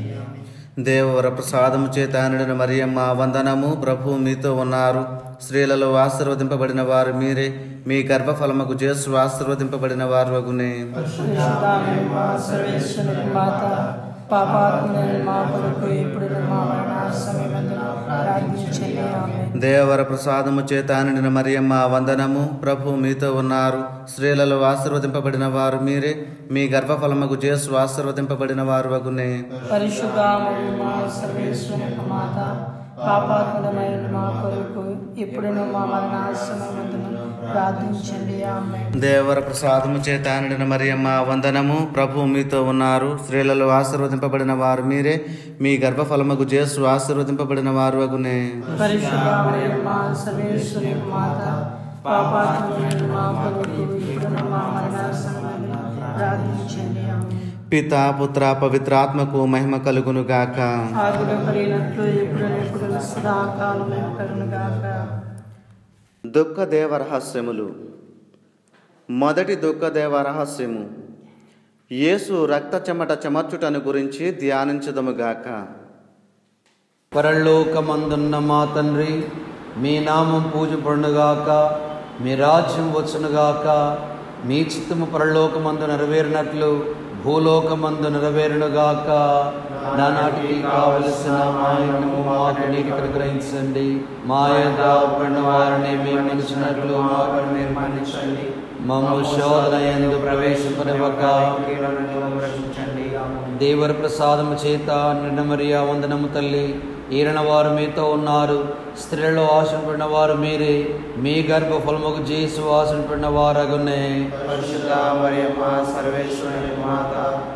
D: దేవవర ప్రసాదము చేత నిండిన మరియమ్మ వందనము ప్రభు మీతో ఉన్నారు స్త్రీలలో ఆశీర్వదింపబడిన వారు మీరే మీ గర్భఫలముకు చేసు ఆశీర్వదింపబడిన వారు వగునే
E: పరిశుద్ధాత్మ మా సర్వేశ్వరుని మాత పాపాత్ములైన మా కొరకు ఇప్పుడు మా మరణ సమయమందున ప్రార్థించండి ఆమె
D: దేవర ప్రసాదము చేత నిండిన మరియమ్మ వందనము ప్రభు మీతో ఉన్నారు స్త్రీలలో ఆశీర్వదింపబడిన వారు మీరే మీ గర్భఫలముకు చేసు ఆశీర్వదింపబడిన వారు వగునే
E: పరిశుద్ధాత్మ మా సర్వేశ్వరుని మాత పాపాత్ములమైన మా కొరకు ఇప్పుడును మా మరణ సమయమందున ప్రార్థించండి ఆమె
D: దేవర ప్రసాదము చేత నిండిన మరియమ్మ వందనము ప్రభు మీతో ఉన్నారు స్త్రీలలో ఆశీర్వదింపబడిన వారు మీరే మీ గర్భఫలముకు చేసు ఆశీర్వదింపబడిన వారు వగునే
E: పరిశుద్ధాత్మ మా సర్వేశ్వరుని మాత పాపాత్ములైన మా కొరకు ఇప్పుడును మా మరణ సమయమందున ప్రార్థించండి ఆమె
D: పిత పుత్ర పవిత్రాత్మకు మహిమ కలుగును గాక
E: ఆగులు పడినట్లు ఇప్పుడు ఇప్పుడు సదాకాలం కలుగునుగాక
D: దుఃఖ దేవ రహస్యములు మొదటి దుఃఖ దేవ రహస్యము యేసు రక్త చెమట చెమర్చుటను గురించి ధ్యానించదముగాక
C: పరలోకమందున్న మా తండ్రి మీ నామం పూజపడునుగాక మీ రాజ్యం వచ్చునుగాక మీ చిత్తము పరలోకమందు నెరవేరినట్లు భూలోకమందు నెరవేరునుగాక నానాటికి కావలసిన మాయను మాకు నీటికి అనుగ్రహించండి మా యొక్క పడిన వారిని మేము మన్నించినట్లు మాకు మీరు మన్నించండి మమ్ము శోధన ఎందు ప్రవేశింపనివ్వక దేవర ప్రసాదము చేత నిండమరియా వందనము తల్లి ఈరణ వారు మీతో ఉన్నారు స్త్రీలలో ఆశపడిన వారు మీరే మీ గర్భ ఫలముకు చేసు ఆశపడిన వారగునే
F: పరిశుద్ధ మరియమ్మ సర్వేశ్వరుని మాత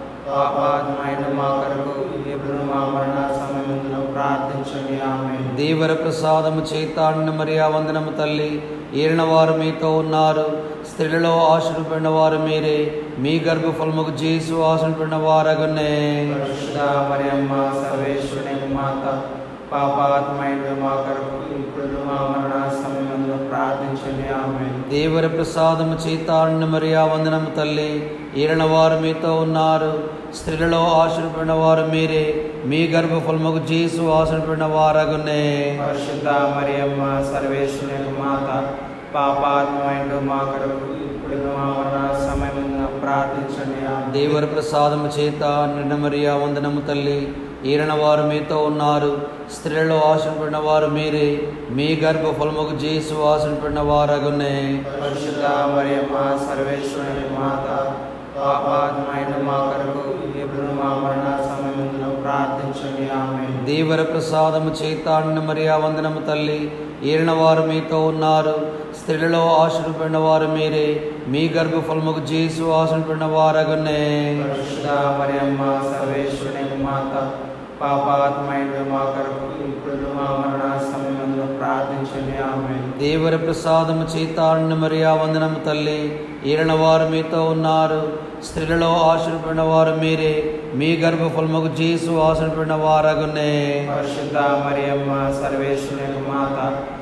F: పాపాత్మైన మా కొరకు ఇప్పుడు మా మరణ సమయమున ప్రార్థించండి ఆమె
C: దేవర ప్రసాదము చేత నిండమరియా వందనము తల్లి ఈరణ వారు మీతో ఉన్నారు స్త్రీలలో ఆశపడిన వారు మీరే మీ గర్భ ఫలముకు చేసు ఆశపడిన వారగునే
F: పరిశుద్ధ మరియమ్మ సర్వేశ్వరుని మాత పాపాత్మైన మా కొరకు ఇప్పుడు మా మరణ సమయమున ప్రార్థించండి ఆమె
C: దేవర ప్రసాదము చేతాన్న మరియా వందనము తల్లి ఈరణ వారు మీతో ఉన్నారు స్త్రీలలో ఆశపడిన వారు మీరే మీ గర్భఫలముకు చేసు ఆశపడిన వారగునే
F: పరిశుద్ధ మరియమ్మ సర్వేశ్వరుని మాత పాపాత్మైన మా కొరకు ఇప్పుడు మా మరణ సమయమున ప్రార్థించండి ఆమె
C: దేవర ప్రసాదము చేత నిండ మరియా వందనము తల్లి ఈరణ వారు మీతో ఉన్నారు స్త్రీలలో ఆశపడిన వారు మీరే మీ గర్భఫలముకు చేసు ఆశపడిన వారగునే
F: పరిశుద్ధ మరియమ్మ సర్వేశ్వరుని మాత పాపాత్మైన మా కొరకు ఇప్పుడు మా మరణ సమయమున ప్రార్థించండి ఆమె
C: దేవర ప్రసాదము చేతాన్న మరియా వందనము తల్లి ఈరిన వారు మీతో ఉన్నారు స్త్రీలలో ఆశపడిన వారు మీరే మీ గర్భఫలముకు చేసు ఆశపడిన వారగునే
F: పరిశుద్ధ మరియమ్మ సర్వేశ్వరుని మాత పాపాత్మైన మా కొరకు ఇప్పుడు మా మరణ సమయమున ప్రార్థించండి ఆమె
C: దేవర ప్రసాదము చేతాన్న మరియా వందనము తల్లి ఈరిన వారు మీతో ఉన్నారు స్త్రీలలో ఆశపడిన వారు మీరే మీ గర్భఫలముకు చేసు ఆశపడిన వారగునే
F: పరిశుద్ధ మరియమ్మ సర్వేశ్వరుని మాత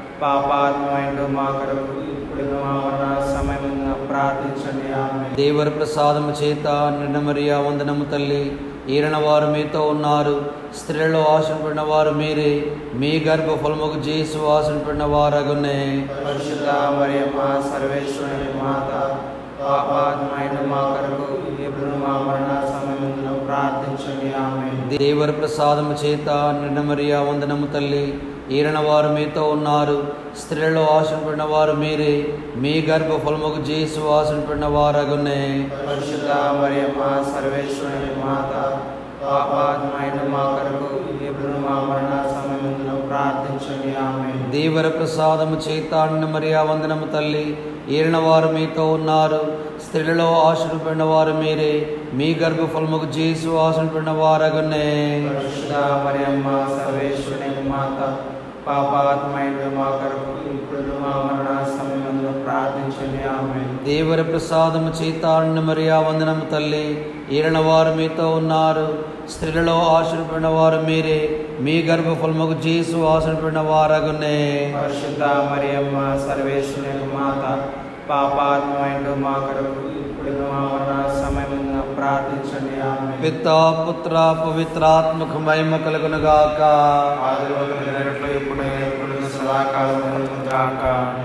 F: పాపాత్మైన మా కొరకు ఇప్పుడు మా మరణ సమయమున ప్రార్థించండి ఆమె
C: దేవర ప్రసాదము చేత నిండ మరియా వందనము తల్లి ఈరిన వారు మీతో ఉన్నారు స్త్రీలలో ఆశపడిన వారు మీరే మీ గర్భ ఫలముకు చేసి ఆశపడిన వారగునే
F: పరిశుద్ధ మరియమ్మ సర్వేశ్వరుని మాత పాపాత్మైన మా కొరకు ఇప్పుడు మా మరణ సమయంలో ప్రార్థించండి ఆమె
C: దేవర ప్రసాదము చేత నిండమరియా వందనము తల్లి ఈరిన వారు మీతో ఉన్నారు స్త్రీలలో ఆశపడిన వారు మీరే మీ గర్భ ఫలముకు చేసి ఆశపడిన వారగునే
F: పరిశుద్ధ మరియమ్మ సర్వేశ్వరుని మాత పాపాత్మైన మా కొరకు ఇప్పుడు మా మరణ సమయంలో ప్రార్థించండి ఆమె
C: దేవర ప్రసాదము చేత మరియా వందనము తల్లి ఏలిన వారు మీతో ఉన్నారు స్త్రీలలో ఆశపడిన వారు మీరే మీ గర్భ ఫలముకు చేసి ఆశపడిన వారగునే
F: పరిశుద్ధ మరియమ్మ సర్వేశ్వరుని మాత పాపాత్మైన మా కొరకు ఇప్పుడు మా మరణ సమయంలో ప్రార్థించండి ఆమె
C: దేవర ప్రసాదము చేత మరియా వందనము తల్లి ఏలిన వారు మీతో ఉన్నారు స్త్రీలలో ఆశపడిన వారు మీరే మీ గర్భ ఫలముకు చేసి ఆశపడిన వారగునే
F: పరిశుద్ధ మరియమ్మ సర్వేశ్వరుని మాత పాపాత్మైన మా కొరకు ఇప్పుడు మా మరణ సమయంలో ప్రార్థించండి ఆమె
C: పితా పుత్ర పవిత్రాత్మక మహిమ కలుగునుగాక
F: ఆదిలో జరిగినట్లు ఇప్పుడు ఎప్పుడు సదాకాలం గాక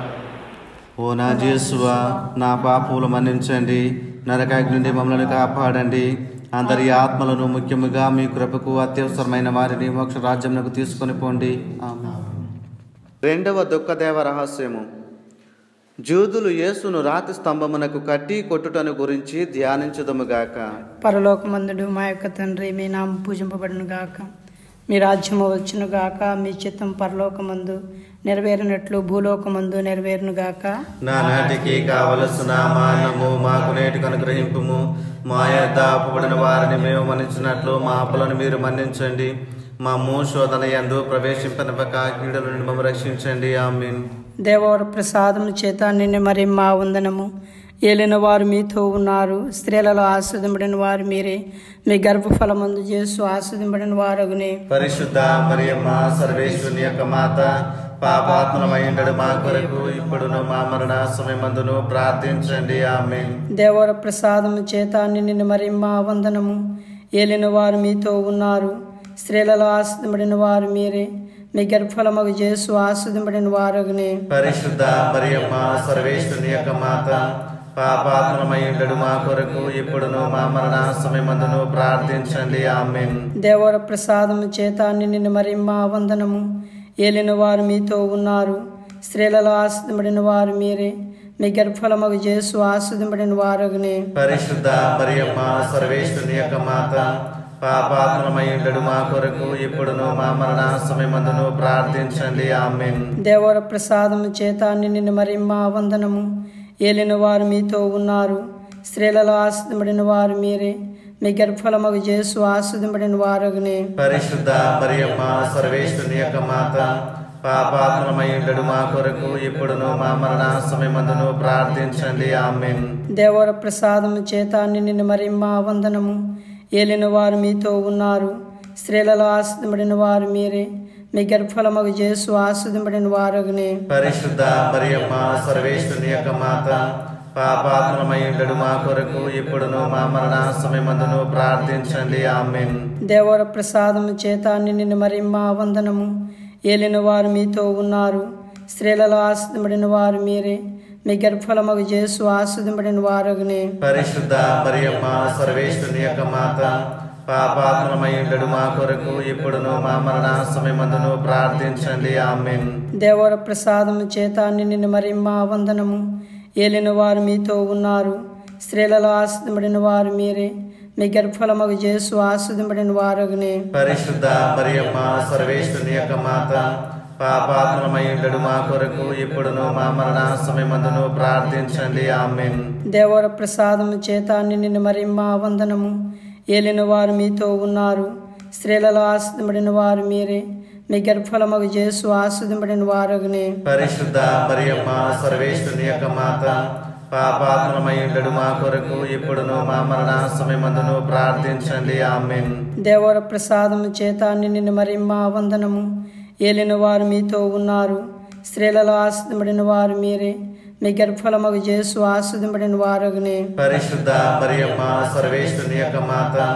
D: ఓ నా జేసువా నా పాపములు మన్నించండి నరకాగ్ని నుండి మమ్మల్ని కాపాడండి అందరి ఆత్మలను ముఖ్యముగా మీ కృపకు అత్యవసరమైన వారిని మోక్ష రాజ్యమునకు తీసుకొని పోండి ఆమేన్. రెండవ దుఃఖదేవ రహస్యము జూదులు యేసును రాతి స్తంభమునకు కట్టి కొట్టుటను గురించి ధ్యానించుదముగాక
E: పరలోకమందుడు మా యొక్క తండ్రి మీ నామం పూజింపబడును గాక మీ రాజ్యము వచ్చును గాక మీ చిత్తం పరలోకమందు నెరవేరినట్లు భూలోకమందు నెరవేరును గాక
D: నా నాటికి కావలసిన మానము మాకు నేటికి అనుగ్రహింపుము మా యొద్ద అప్పుబడిన వారిని మేము మన్నించినట్లు మా అప్పులను మీరు మన్నించండి మా మూ శోధన యందు ప్రవేశింపనివ్వక కీడుల నుండి మమ్మల్ని రక్షించండి ఆమీన్
E: దేవవర ప్రసాదము చేత నిన్ను మరి మా వందనము ఏలిన వారు మీతో ఉన్నారు స్త్రీలలో ఆస్వాదింపడిన వారు మీరే మీ గర్భఫలమందు చేస్తూ ఆస్వాదింపడిన వారగునే
D: పరిశుద్ధ మరియమ్మ సర్వేశ్వరుని యొక్క మాత పాపాత్మలమైండడు మా కొరకు ఇప్పుడును మా మరణ సమయమందును ప్రార్థించండి ఆమేన్
E: దేవర ప్రసాదము చేత నిన్ను మరి మా వందనము ఏలిన వారు మీతో ఉన్నారు స్త్రీలలో ఆస్వాదింపడిన వారు మీరే మీ గర్భఫలమగు చేస్తూ ఆస్వాదింపడిన వారగునే
D: పరిశుద్ధ మరియమ్మ సర్వేశ్వరుని యొక్క మాత పాపాత్మలమైండడు మా కొరకు ఇప్పుడును మా మరణ సమయమందును ప్రార్థించండి ఆమేన్
E: దేవర ప్రసాదము చేత నిన్ను మరి మా వందనము ఏలిన వారు మీతో ఉన్నారు స్త్రీలలో ఆస్వాదింపడిన వారు మీరే మీ గర్భఫలమగు చేస్తూ ఆస్వాదింపడిన వారగునే
D: పరిశుద్ధ మరియమ్మ సర్వేశ్వరుని యొక్క మాత పాపాత్మలమైండడు మా కొరకు ఇప్పుడును మా మరణ సమయమందును ప్రార్థించండి ఆమేన్
E: దేవర ప్రసాదము చేత నిన్ను మరి మా వందనము ఏలిన వారు మీతో ఉన్నారు స్త్రీలలో ఆస్వాదింపడిన వారు మీరే మీ గర్భఫలమగు చేస్తూ ఆస్వాదింపడిన వారగునే
D: పరిశుద్ధ మరియమ్మ సర్వేశ్వరుని యొక్క మాత పాపాత్మలమైండడు మా కొరకు ఇప్పుడును మా మరణ సమయమందును ప్రార్థించండి ఆమేన్
E: దేవర ప్రసాదము చేత నిన్ను మరి మా వందనము ఏలిన వారు మీతో ఉన్నారు స్త్రీలలో ఆస్వాదింపడిన వారు మీరే మీ గర్భఫలమగు చేస్తూ ఆస్వాదింపడిన వారగునే
D: పరిశుద్ధ మరియమ్మ సర్వేశ్వరుని యొక్క మాత పాపాత్మలమైండడు మా కొరకు ఇప్పుడును మా మరణ సమయమందును ప్రార్థించండి ఆమేన్
E: దేవర ప్రసాదము చేత నిన్ను మరి మా వందనము ఏలిన వారు మీతో ఉన్నారు స్త్రీలలో ఆస్వాదింపడిన వారు మీరే మీ గర్భఫలమగు చేస్తూ ఆస్వాదింపడిన వారగునే
D: పరిశుద్ధ మరియమ్మ సర్వేశ్వరుని యొక్క మాత పాపాత్మలమైండడు మా కొరకు ఇప్పుడును మా మరణ సమయమందును ప్రార్థించండి ఆమేన్
E: దేవర ప్రసాదము చేత నిన్ను మరి మా వందనము ఏలిన వారు మీతో ఉన్నారు స్త్రీలలో ఆస్వాదింపడిన వారు మీరే మీ గర్భఫలమగు చేస్తూ ఆస్వాదింపడిన వారగునే
D: పరిశుద్ధ మరియమ్మ సర్వేశ్వరుని యొక్క మాత పాపాత్మలమైండడు మా కొరకు ఇప్పుడును మా మరణ సమయమందును ప్రార్థించండి ఆమేన్
E: దేవర ప్రసాదము చేత నిన్ను మరి మా వందనము ఏలిన వారు మీతో ఉన్నారు స్త్రీలలో ఆస్వాదింపడిన వారు మీరే మీ గర్భఫలమగు చేస్తూ ఆస్వాదింపడిన వారగునే
D: పరిశుద్ధ మరియమ్మ సర్వేశ్వరుని యొక్క మాత పాపాత్మలమైండడు మా కొరకు ఇప్పుడును మా మరణ సమయమందును ప్రార్థించండి ఆమేన్
E: దేవర ప్రసాదము చేత నిన్ను మరి మా వందనము ఏలిన వారు మీతో ఉన్నారు స్త్రీలలో ఆస్వాదింపడిన వారు మీరే మీ గర్భఫలమగు చేస్తూ ఆస్వాదింపడిన వారగునే
D: పరిశుద్ధ మరియమ్మ సర్వేశ్వరుని యొక్క మాత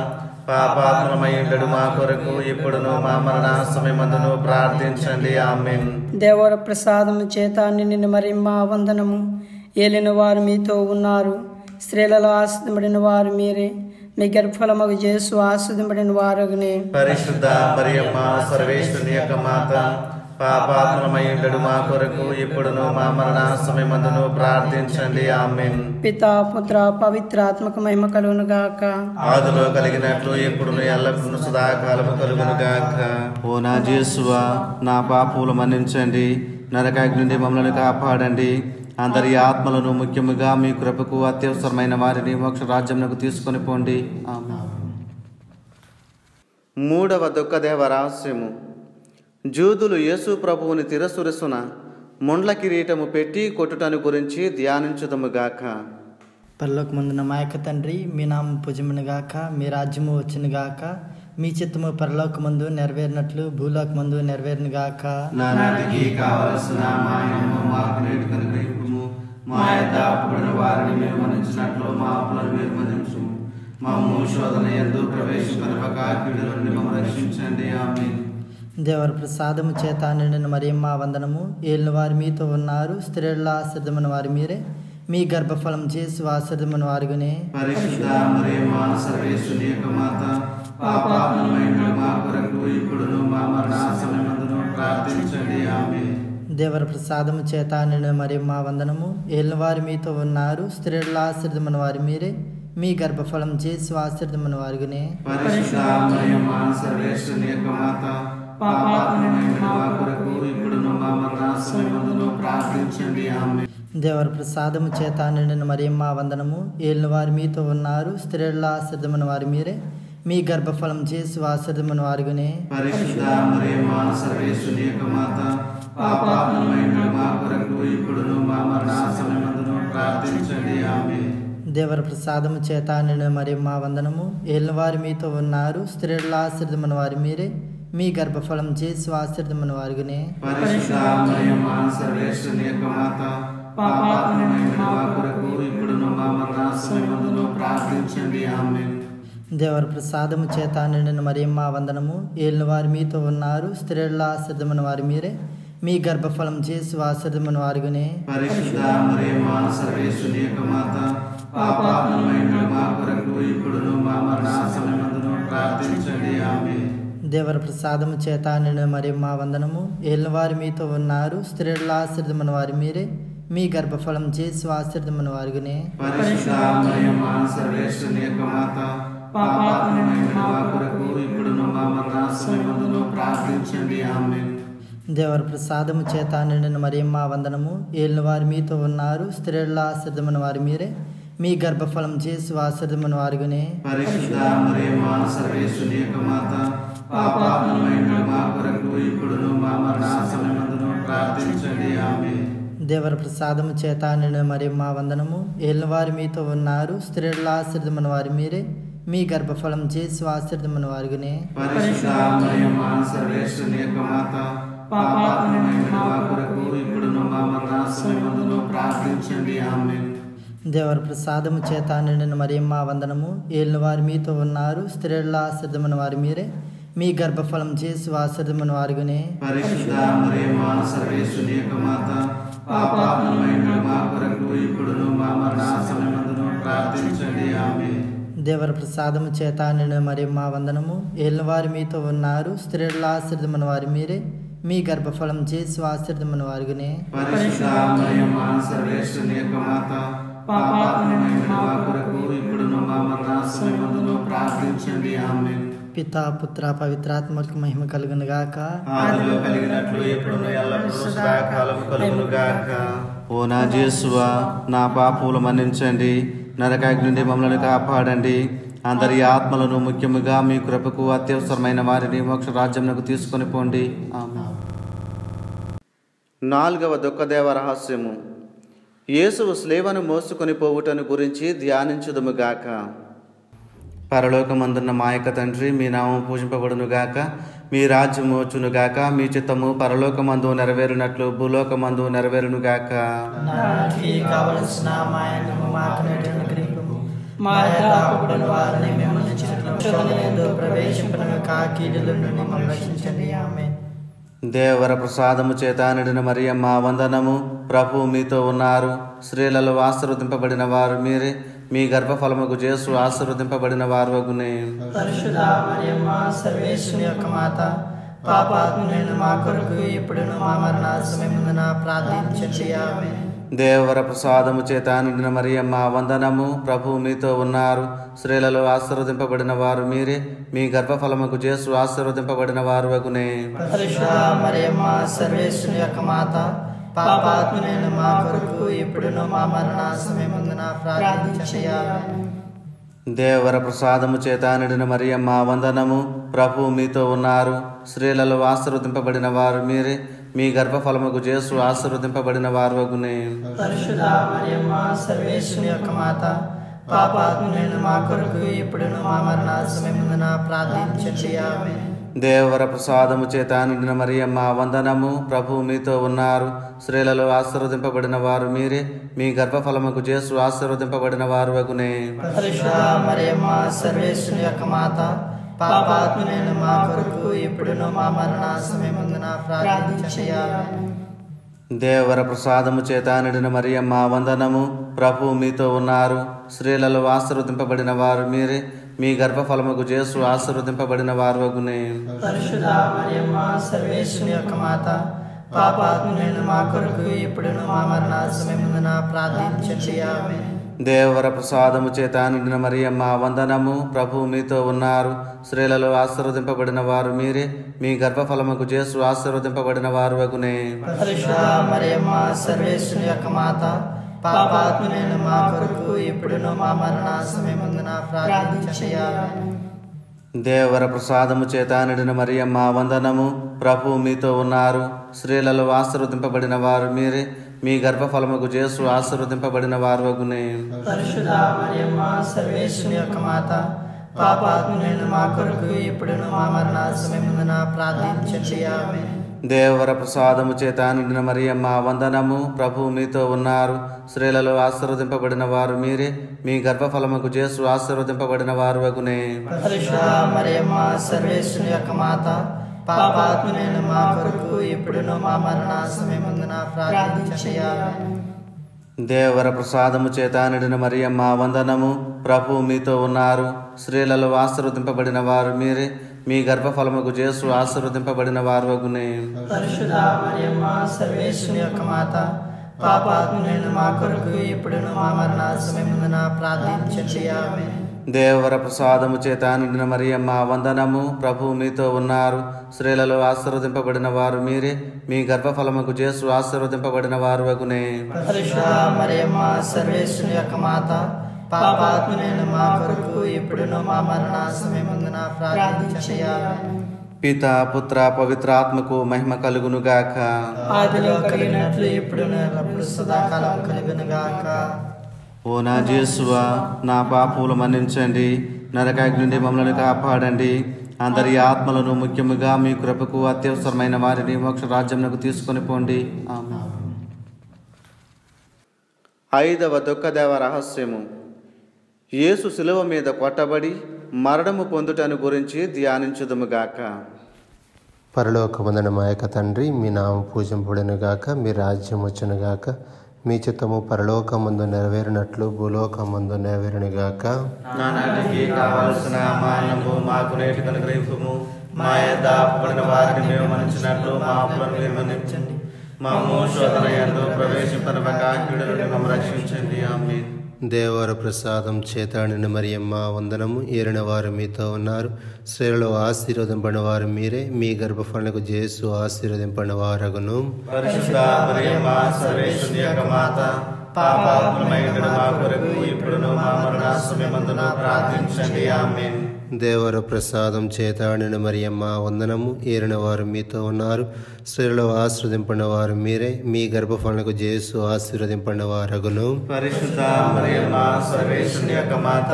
D: పాపాత్మలమైండడు మా కొరకు ఇప్పుడును మా మరణ సమయమందును ప్రార్థించండి ఆమెన్
E: దేవర ప్రసాదము చేత నిన్ను మరి మా వందనము ఏలిన వారు మీతో ఉన్నారు స్త్రీలలో ఆశ్రదింపడిన వారు మీరే మీ గర్భఫలమగు చేసు ఆశ్రదింపడిన వారునే
D: పరిశుద్ధ మరియమ్మ సర్వేశ్వరుని యొక్క మాత పాపాత్మలమైండడు మా కొరకు ఇప్పుడును మా మరణ సమయమందును ప్రార్థించండి ఆమెన్
E: పితా పుత్ర పవిత్రాత్మక మహిమ కలుగును గాక
D: ఆదిలో కలిగినట్లు ఎప్పుడును ఎల్లప్పుడూ సదాకాలము కలుగును గాక ఓ నా జేసువా నా పాపములు మన్నించండి నరకాగ్ని నుండి మమ్మల్ని కాపాడండి అందరి ఆత్మలను ముఖ్యముగా మీ కృపకు అత్యవసరమైన వారిని మోక్ష రాజ్యమునకు తీసుకొని పోండి ఆమేన్. మూడవ దుఃఖదేవ రహస్యము జూదులు యేసు ప్రభువుని తిరసురసున ముండ్ల కిరీటము పెట్టి కొట్టుటను గురించి ధ్యానించుదముగాక
G: పరలోక ముందున మా యొక్క తండ్రి మీ నామం పూజమును గాక మీ రాజ్యము వచ్చును గాక మీ చిత్తము పరలోక ముందు నెరవేరినట్లు భూలోక ముందు నెరవేరును గాక
D: నానాటికి కావలసిన మాయము మాకు నేటి కనుగ్రహింపుము మా యొక్క అప్పుడున్న వారిని మేము మన్నించినట్లు మా అప్పులను మీరు మన్నించుము మమ్ము శోధన ఎందు ప్రవేశింపక కీడు నుండి మమ్మల్ని రక్షించండి ఆమె
G: దేవర ప్రసాదము చేత నిండిన మరి మా వందనము ఏలిన వారు మీతో ఉన్నారు స్త్రీల ఆశ్రదమైన వారు మీరే మీ గర్భఫలం చేసి ఆశ్రదమైన వారుగానే
D: పరిశుద్ధ మరియమ్మ సర్వేశ్వరుని యొక్క మాత పాపాత్మమైన మా కొరకు ఇప్పుడును మా మరణ సమయమందును ప్రార్థించండి ఆమె
G: దేవర ప్రసాదము చేత నిండిన మరి మా వందనము ఏలిన వారు మీతో ఉన్నారు స్త్రీల ఆశ్రదమైన వారు మీరే మీ గర్భఫలం చేసి ఆశ్రదమైన వారుగానే
D: పరిశుద్ధ మరియమ్మ సర్వేశ్వరుని యొక్క మాత పాపాత్మమైన మా కొరకు ఇప్పుడును మా మరణ సమయమందును ప్రార్థించండి ఆమె
G: దేవర ప్రసాదము చేత నిండిన మరి మా వందనము ఏలిన వారు మీతో ఉన్నారు స్త్రీల ఆశ్రదమైన వారు మీరే మీ గర్భఫలం చేసి ఆశ్రదమైన వారుగానే
D: పరిశుద్ధ మరియమ్మ సర్వేశ్వరుని యొక్క మాత పాపాత్మమైన మా కొరకు ఇప్పుడును మా మరణ సమయమందును ప్రార్థించండి ఆమె
G: దేవర ప్రసాదము చేత నిండిన మరి మా వందనము ఏలిన వారు మీతో ఉన్నారు స్త్రీల ఆశ్రదమైన వారు మీరే మీ గర్భఫలం చేసి ఆశ్రదమైన వారుగానే
D: పరిశుద్ధ మరియమ్మ సర్వేశ్వరుని యొక్క మాత పాపాత్మమైన మా కొరకు ఇప్పుడును మా మరణ సమయమందును ప్రార్థించండి ఆమె
G: దేవర ప్రసాదము చేత నిండిన మరి మా వందనము ఏలిన వారు మీతో ఉన్నారు స్త్రీల ఆశ్రదమైన వారు మీరే మీ గర్భఫలం చేసి ఆశ్రదమైన వారుగానే
D: పరిశుద్ధ మరియమ్మ సర్వేశ్వరుని యొక్క మాత పాపాత్మమైన మా కొరకు ఇప్పుడును మా మరణ సమయమందును ప్రార్థించండి ఆమె
G: దేవర ప్రసాదము చేత నిండిన మరి మా వందనము ఏలిన వారు మీతో ఉన్నారు స్త్రీల ఆశ్రదమైన వారు మీరే మీ గర్భఫలం చేసి ఆశ్రదమైన వారుగానే
D: పరిశుద్ధ మరియమ్మ సర్వేశ్వరుని యొక్క మాత పాపాత్మమైన మా కొరకు ఇప్పుడును మా మరణ సమయమందును ప్రార్థించండి ఆమె
G: దేవర ప్రసాదము చేత నిండిన మరి మా వందనము ఏలిన వారు మీతో ఉన్నారు స్త్రీల ఆశ్రదమైన వారు మీరే మీ గర్భఫలం చేసి ఆశ్రదమైన వారుగానే
D: పరిశుద్ధ మరియమ్మ సర్వేశ్వరుని యొక్క మాత పాపాత్మమైన మా కొరకు ఇప్పుడును మా మరణ సమయమందును ప్రార్థించండి ఆమె
G: దేవర ప్రసాదము చేత నిండిన మరి మా వందనము ఏలిన వారు మీతో ఉన్నారు స్త్రీల ఆశ్రదమైన వారు మీరే మీ గర్భఫలం చేసి ఆశ్రదమైన వారుగానే
D: పరిశుద్ధ మరియమ్మ సర్వేశ్వరుని యొక్క మాత పాపాత్మమైన మా కొరకు ఇప్పుడును మా మరణ సమయమందును ప్రార్థించండి ఆమె
G: దేవర ప్రసాదము చేత నిండిన మరి మా వందనము ఏలిన వారు మీతో ఉన్నారు స్త్రీల ఆశ్రదమైన వారు మీరే మీ గర్భఫలం చేసి ఆశ్రదమైన వారుగానే
D: పరిశుద్ధ మరియమ్మ సర్వేశ్వరుని యొక్క మాత పాపాత్మమైన మా కొరకు ఇప్పుడును మా మరణ సమయమందును ప్రార్థించండి ఆమె
G: దేవర ప్రసాదము చేత నిండిన మరి మా వందనము ఏలిన వారు మీతో ఉన్నారు స్త్రీల ఆశ్రదమైన వారు మీరే మీ గర్భఫలం చేసి ఆశ్రదమైన వారుగానే
D: పరిశుద్ధ మరియమ్మ సర్వేశ్వరుని యొక్క మాత పాపాత్మమైన మా కొరకు ఇప్పుడును మా మరణ సమయమందును ప్రార్థించండి ఆమె
G: పితా పుత్ర పవిత్రాత్మక మహిమ కలుగును గాక
D: ఆదిలో కలిగినట్లు ఎప్పుడును ఎల్లప్పుడూ సదాకాలం కలుగును గాక ఓ నా జేసువా నా పాపములు మన్నించండి నరకాగ్ని నుండి మమ్మల్ని కాపాడండి అందరి ఆత్మలను ముఖ్యముగా మీ కృపకు అత్యవసరమైన వారిని మోక్ష రాజ్యమునకు తీసుకొని పోండి ఆమేన్. నాలుగవ దుఃఖదేవ రహస్యము యేసువు స్లేవను మోసుకొని పోవుటను గురించి ధ్యానించుదుముగాక పరలోకమందున్న మా యొక్క తండ్రి మీ నామం పూజింపబడునుగాక మీ రాజ్యము వచ్చునుగాక మీ చిత్తము పరలోకమందు నెరవేరునట్లు భూలోకమందు నెరవేరునుగాక
G: నాటికి కావలసిన మాయను మాకు నేటి అనుగ్రహింపుము. మా యొక్క అప్పుడున్న వారిని మేము మన్నించినట్లు శోధన ఎందు ప్రవేశింపను కాకీడుల నుండి మమ్మల్ని రక్షించండి ఆమె
D: దేవర ప్రసాదము చేత నిడిన మరియమ్మ వందనము ప్రభు మీతో ఉన్నారు స్త్రీలలో ఆశీర్వదింపబడిన వారు మీరే మీ గర్భఫలముకు చేసు ఆశీర్వదింపబడిన వారు వగునే
G: పరిశుద్ధ మరియమ్మ సర్వేశ్వని యొక్క మాత పాపాత్ములైన మా కొరకు ఇప్పుడును మా మరణ సమయమున ప్రార్థించండి ఆమె
D: దేవర ప్రసాదము చేత నిండిన మరియమ్మ వందనము ప్రభు మీతో ఉన్నారు స్త్రీలలో ఆశీర్వదింపబడిన వారు మీరే మీ గర్భఫలముకు చేసు ఆశీర్వదింపబడిన వారు వగునే
G: పరిశుద్ధ మరియమ్మ సర్వేశ్వని యొక్క మాత పాపాత్ములైన మా కొరకు ఇప్పుడును మా మరణ సమయమున ప్రార్థించండి ఆమె
D: దేవర ప్రసాదము చేత నిండిన మరియమ్మ వందనము ప్రభు మీతో ఉన్నారు స్త్రీలలో ఆశీర్వదింపబడిన వారు మీరే మీ గర్భఫలముకు చేసు ఆశీర్వదింపబడిన వారు వగునే
G: పరిశుద్ధ మరియమ్మ సర్వేశ్వని యొక్క మాత పాపాత్ములైన మా కొరకు ఇప్పుడును మా మరణ సమయమున ప్రార్థించండి ఆమె
D: దేవర ప్రసాదము చేత నిండిన మరియమ్మ వందనము ప్రభు మీతో ఉన్నారు స్త్రీలలో ఆశీర్వదింపబడిన వారు మీరే మీ గర్భఫలముకు చేసు ఆశీర్వదింపబడిన వారు వగునే
G: పరిశుద్ధ మరియమ్మ సర్వేశ్వని యొక్క మాత పాపాత్ములైన మా కొరకు ఇప్పుడును మా మరణ సమయమున ప్రార్థించండి ఆమె
D: దేవర ప్రసాదము చేత నిండిన మరియమ్మ వందనము ప్రభు మీతో ఉన్నారు స్త్రీలలో ఆశీర్వదింపబడిన వారు మీరే మీ గర్భఫలముకు చేసు ఆశీర్వదింపబడిన వారు వగునే
G: పరిశుద్ధ మరియమ్మ సర్వేశ్వని యొక్క మాత పాపాత్ములైన మా కొరకు ఇప్పుడును మా మరణ సమయమున ప్రార్థించండి ఆమె
D: దేవర ప్రసాదము చేత నిండిన మరియమ్మ వందనము ప్రభు మీతో ఉన్నారు స్త్రీలలో ఆశీర్వదింపబడిన వారు మీరే మీ గర్భఫలముకు చేసు ఆశీర్వదింపబడిన వారు వగునే
G: పరిశుద్ధ మరియమ్మ సర్వేశ్వని యొక్క మాత పాపాత్ములైన మా కొరకు ఇప్పుడును మా మరణ సమయమున ప్రార్థించండి ఆమె
D: దేవర ప్రసాదము చేత నిండిన మరియమ్మ వందనము ప్రభు మీతో ఉన్నారు స్త్రీలలో ఆశీర్వదింపబడిన వారు మీరే మీ గర్భఫలముకు చేసు ఆశీర్వదింపబడిన వారు వగునే
G: పరిశుద్ధ మరియమ్మ సర్వేశ్వని యొక్క మాత పాపాత్ములైన మా కొరకు ఇప్పుడును మా మరణ సమయమున ప్రార్థించండి ఆమె
D: దేవర ప్రసాదము చేత నిండిన మరియమ్మ వందనము ప్రభు మీతో ఉన్నారు స్త్రీలలో ఆశీర్వదింపబడిన వారు మీరే మీ గర్భఫలముకు చేసు ఆశీర్వదింపబడిన వారు వగునే
G: పరిశుద్ధ మరియమ్మ సర్వేశ్వని యొక్క మాత పాపాత్ములైన మా కొరకు ఇప్పుడును మా మరణ సమయమున ప్రార్థించండి ఆమె
D: దేవర ప్రసాదము చేత నిండిన మరియమ్మ వందనము ప్రభు మీతో ఉన్నారు స్త్రీలలో ఆశీర్వదింపబడిన వారు మీరే మీ గర్భఫలముకు చేసు ఆశీర్వదింపబడిన వారు వగునే
G: పరిశుద్ధ మరియమ్మ సర్వేశ్వని యొక్క మాత పాపాత్ములైన మా కొరకు ఇప్పుడును మా మరణ సమయమున ప్రార్థించండి ఆమె
D: దేవర ప్రసాదము చేత నిండిన మరియమ్మ వందనము ప్రభు మీతో ఉన్నారు స్త్రీలలో ఆశీర్వదింపబడిన వారు మీరే మీ గర్భఫలముకు చేసు ఆశీర్వదింపబడిన వారు వగునే
G: పరిశుద్ధ మరియమ్మ సర్వేశ్వని యొక్క మాత పాపాత్ములైన మా కొరకు ఇప్పుడును మా మరణ సమయమున ప్రార్థించండి ఆమె
D: పిత పుత్ర పవిత్రాత్మకు మహిమ కలుగును గాక
G: ఆదిలో కలిగినట్లు ఇప్పుడును ఎల్లప్పుడూ సదాకాలం కలుగును గాక
D: ఓ నా జేసువా నా పాపములు మన్నించండి నరకాగ్ని నుండి మమ్మల్ని కాపాడండి అందరి ఆత్మలను ముఖ్యముగా మీ కృపకు అత్యవసరమైన వారిని మోక్ష రాజ్యమునకు తీసుకొని పోండి ఆమేన్. ఐదవ దుఃఖదేవ రహస్యము యేసు శిలువ మీద కొట్టబడి మరణము పొందుటను గురించి ధ్యానించుదుముగాక
H: పరలోకమందున మా యొక్క తండ్రి మీ నామం పూజింపబడును గాక మీ రాజ్యం వచ్చును గాక మీ చిత్తము పరలోకమందు నెరవేరినట్లు భూలోకమందు నెరవేరును గాక
D: నానాటికి కావలసిన మానము మాకు నేటి అనుగ్రహింపుము మా యొద్ద అప్పుబడిన వారిని మేము మన్నించినట్లు మా అప్పులను మీరు మన్నించండి మా శోధన ఎందు ప్రవేశింపనక కీడు నుండి మమ్మల్ని రక్షించండి ఆమె
H: దేవర ప్రసాదం చేతాడిన మరియమ్మ వందనము ఏరిన వారు మీతో ఉన్నారు స్త్రీలలో ఆశీర్వదింపడిన వారు మీరే మీ గర్భఫలకు చేసు ఆశీర్వదింపడిన వారగును
D: పరిశుద్ధ మరియమ్మ సర్వేశ్వరి యొక్క మాత పాపాత్మమైన మా కొరకు ఇప్పుడును మా మరణ సమయమందున ప్రార్థించండి ఆమె
H: దేవర ప్రసాదం చేతాడిన మరియమ్మ వందనము ఏరిన వారు మీతో ఉన్నారు స్త్రీలలో ఆశీర్వదింపడిన వారు మీరే మీ గర్భఫలకు చేసు ఆశీర్వదింపడిన వారగును
D: పరిశుద్ధ మరియమ్మ సర్వేశ్వరి యొక్క మాత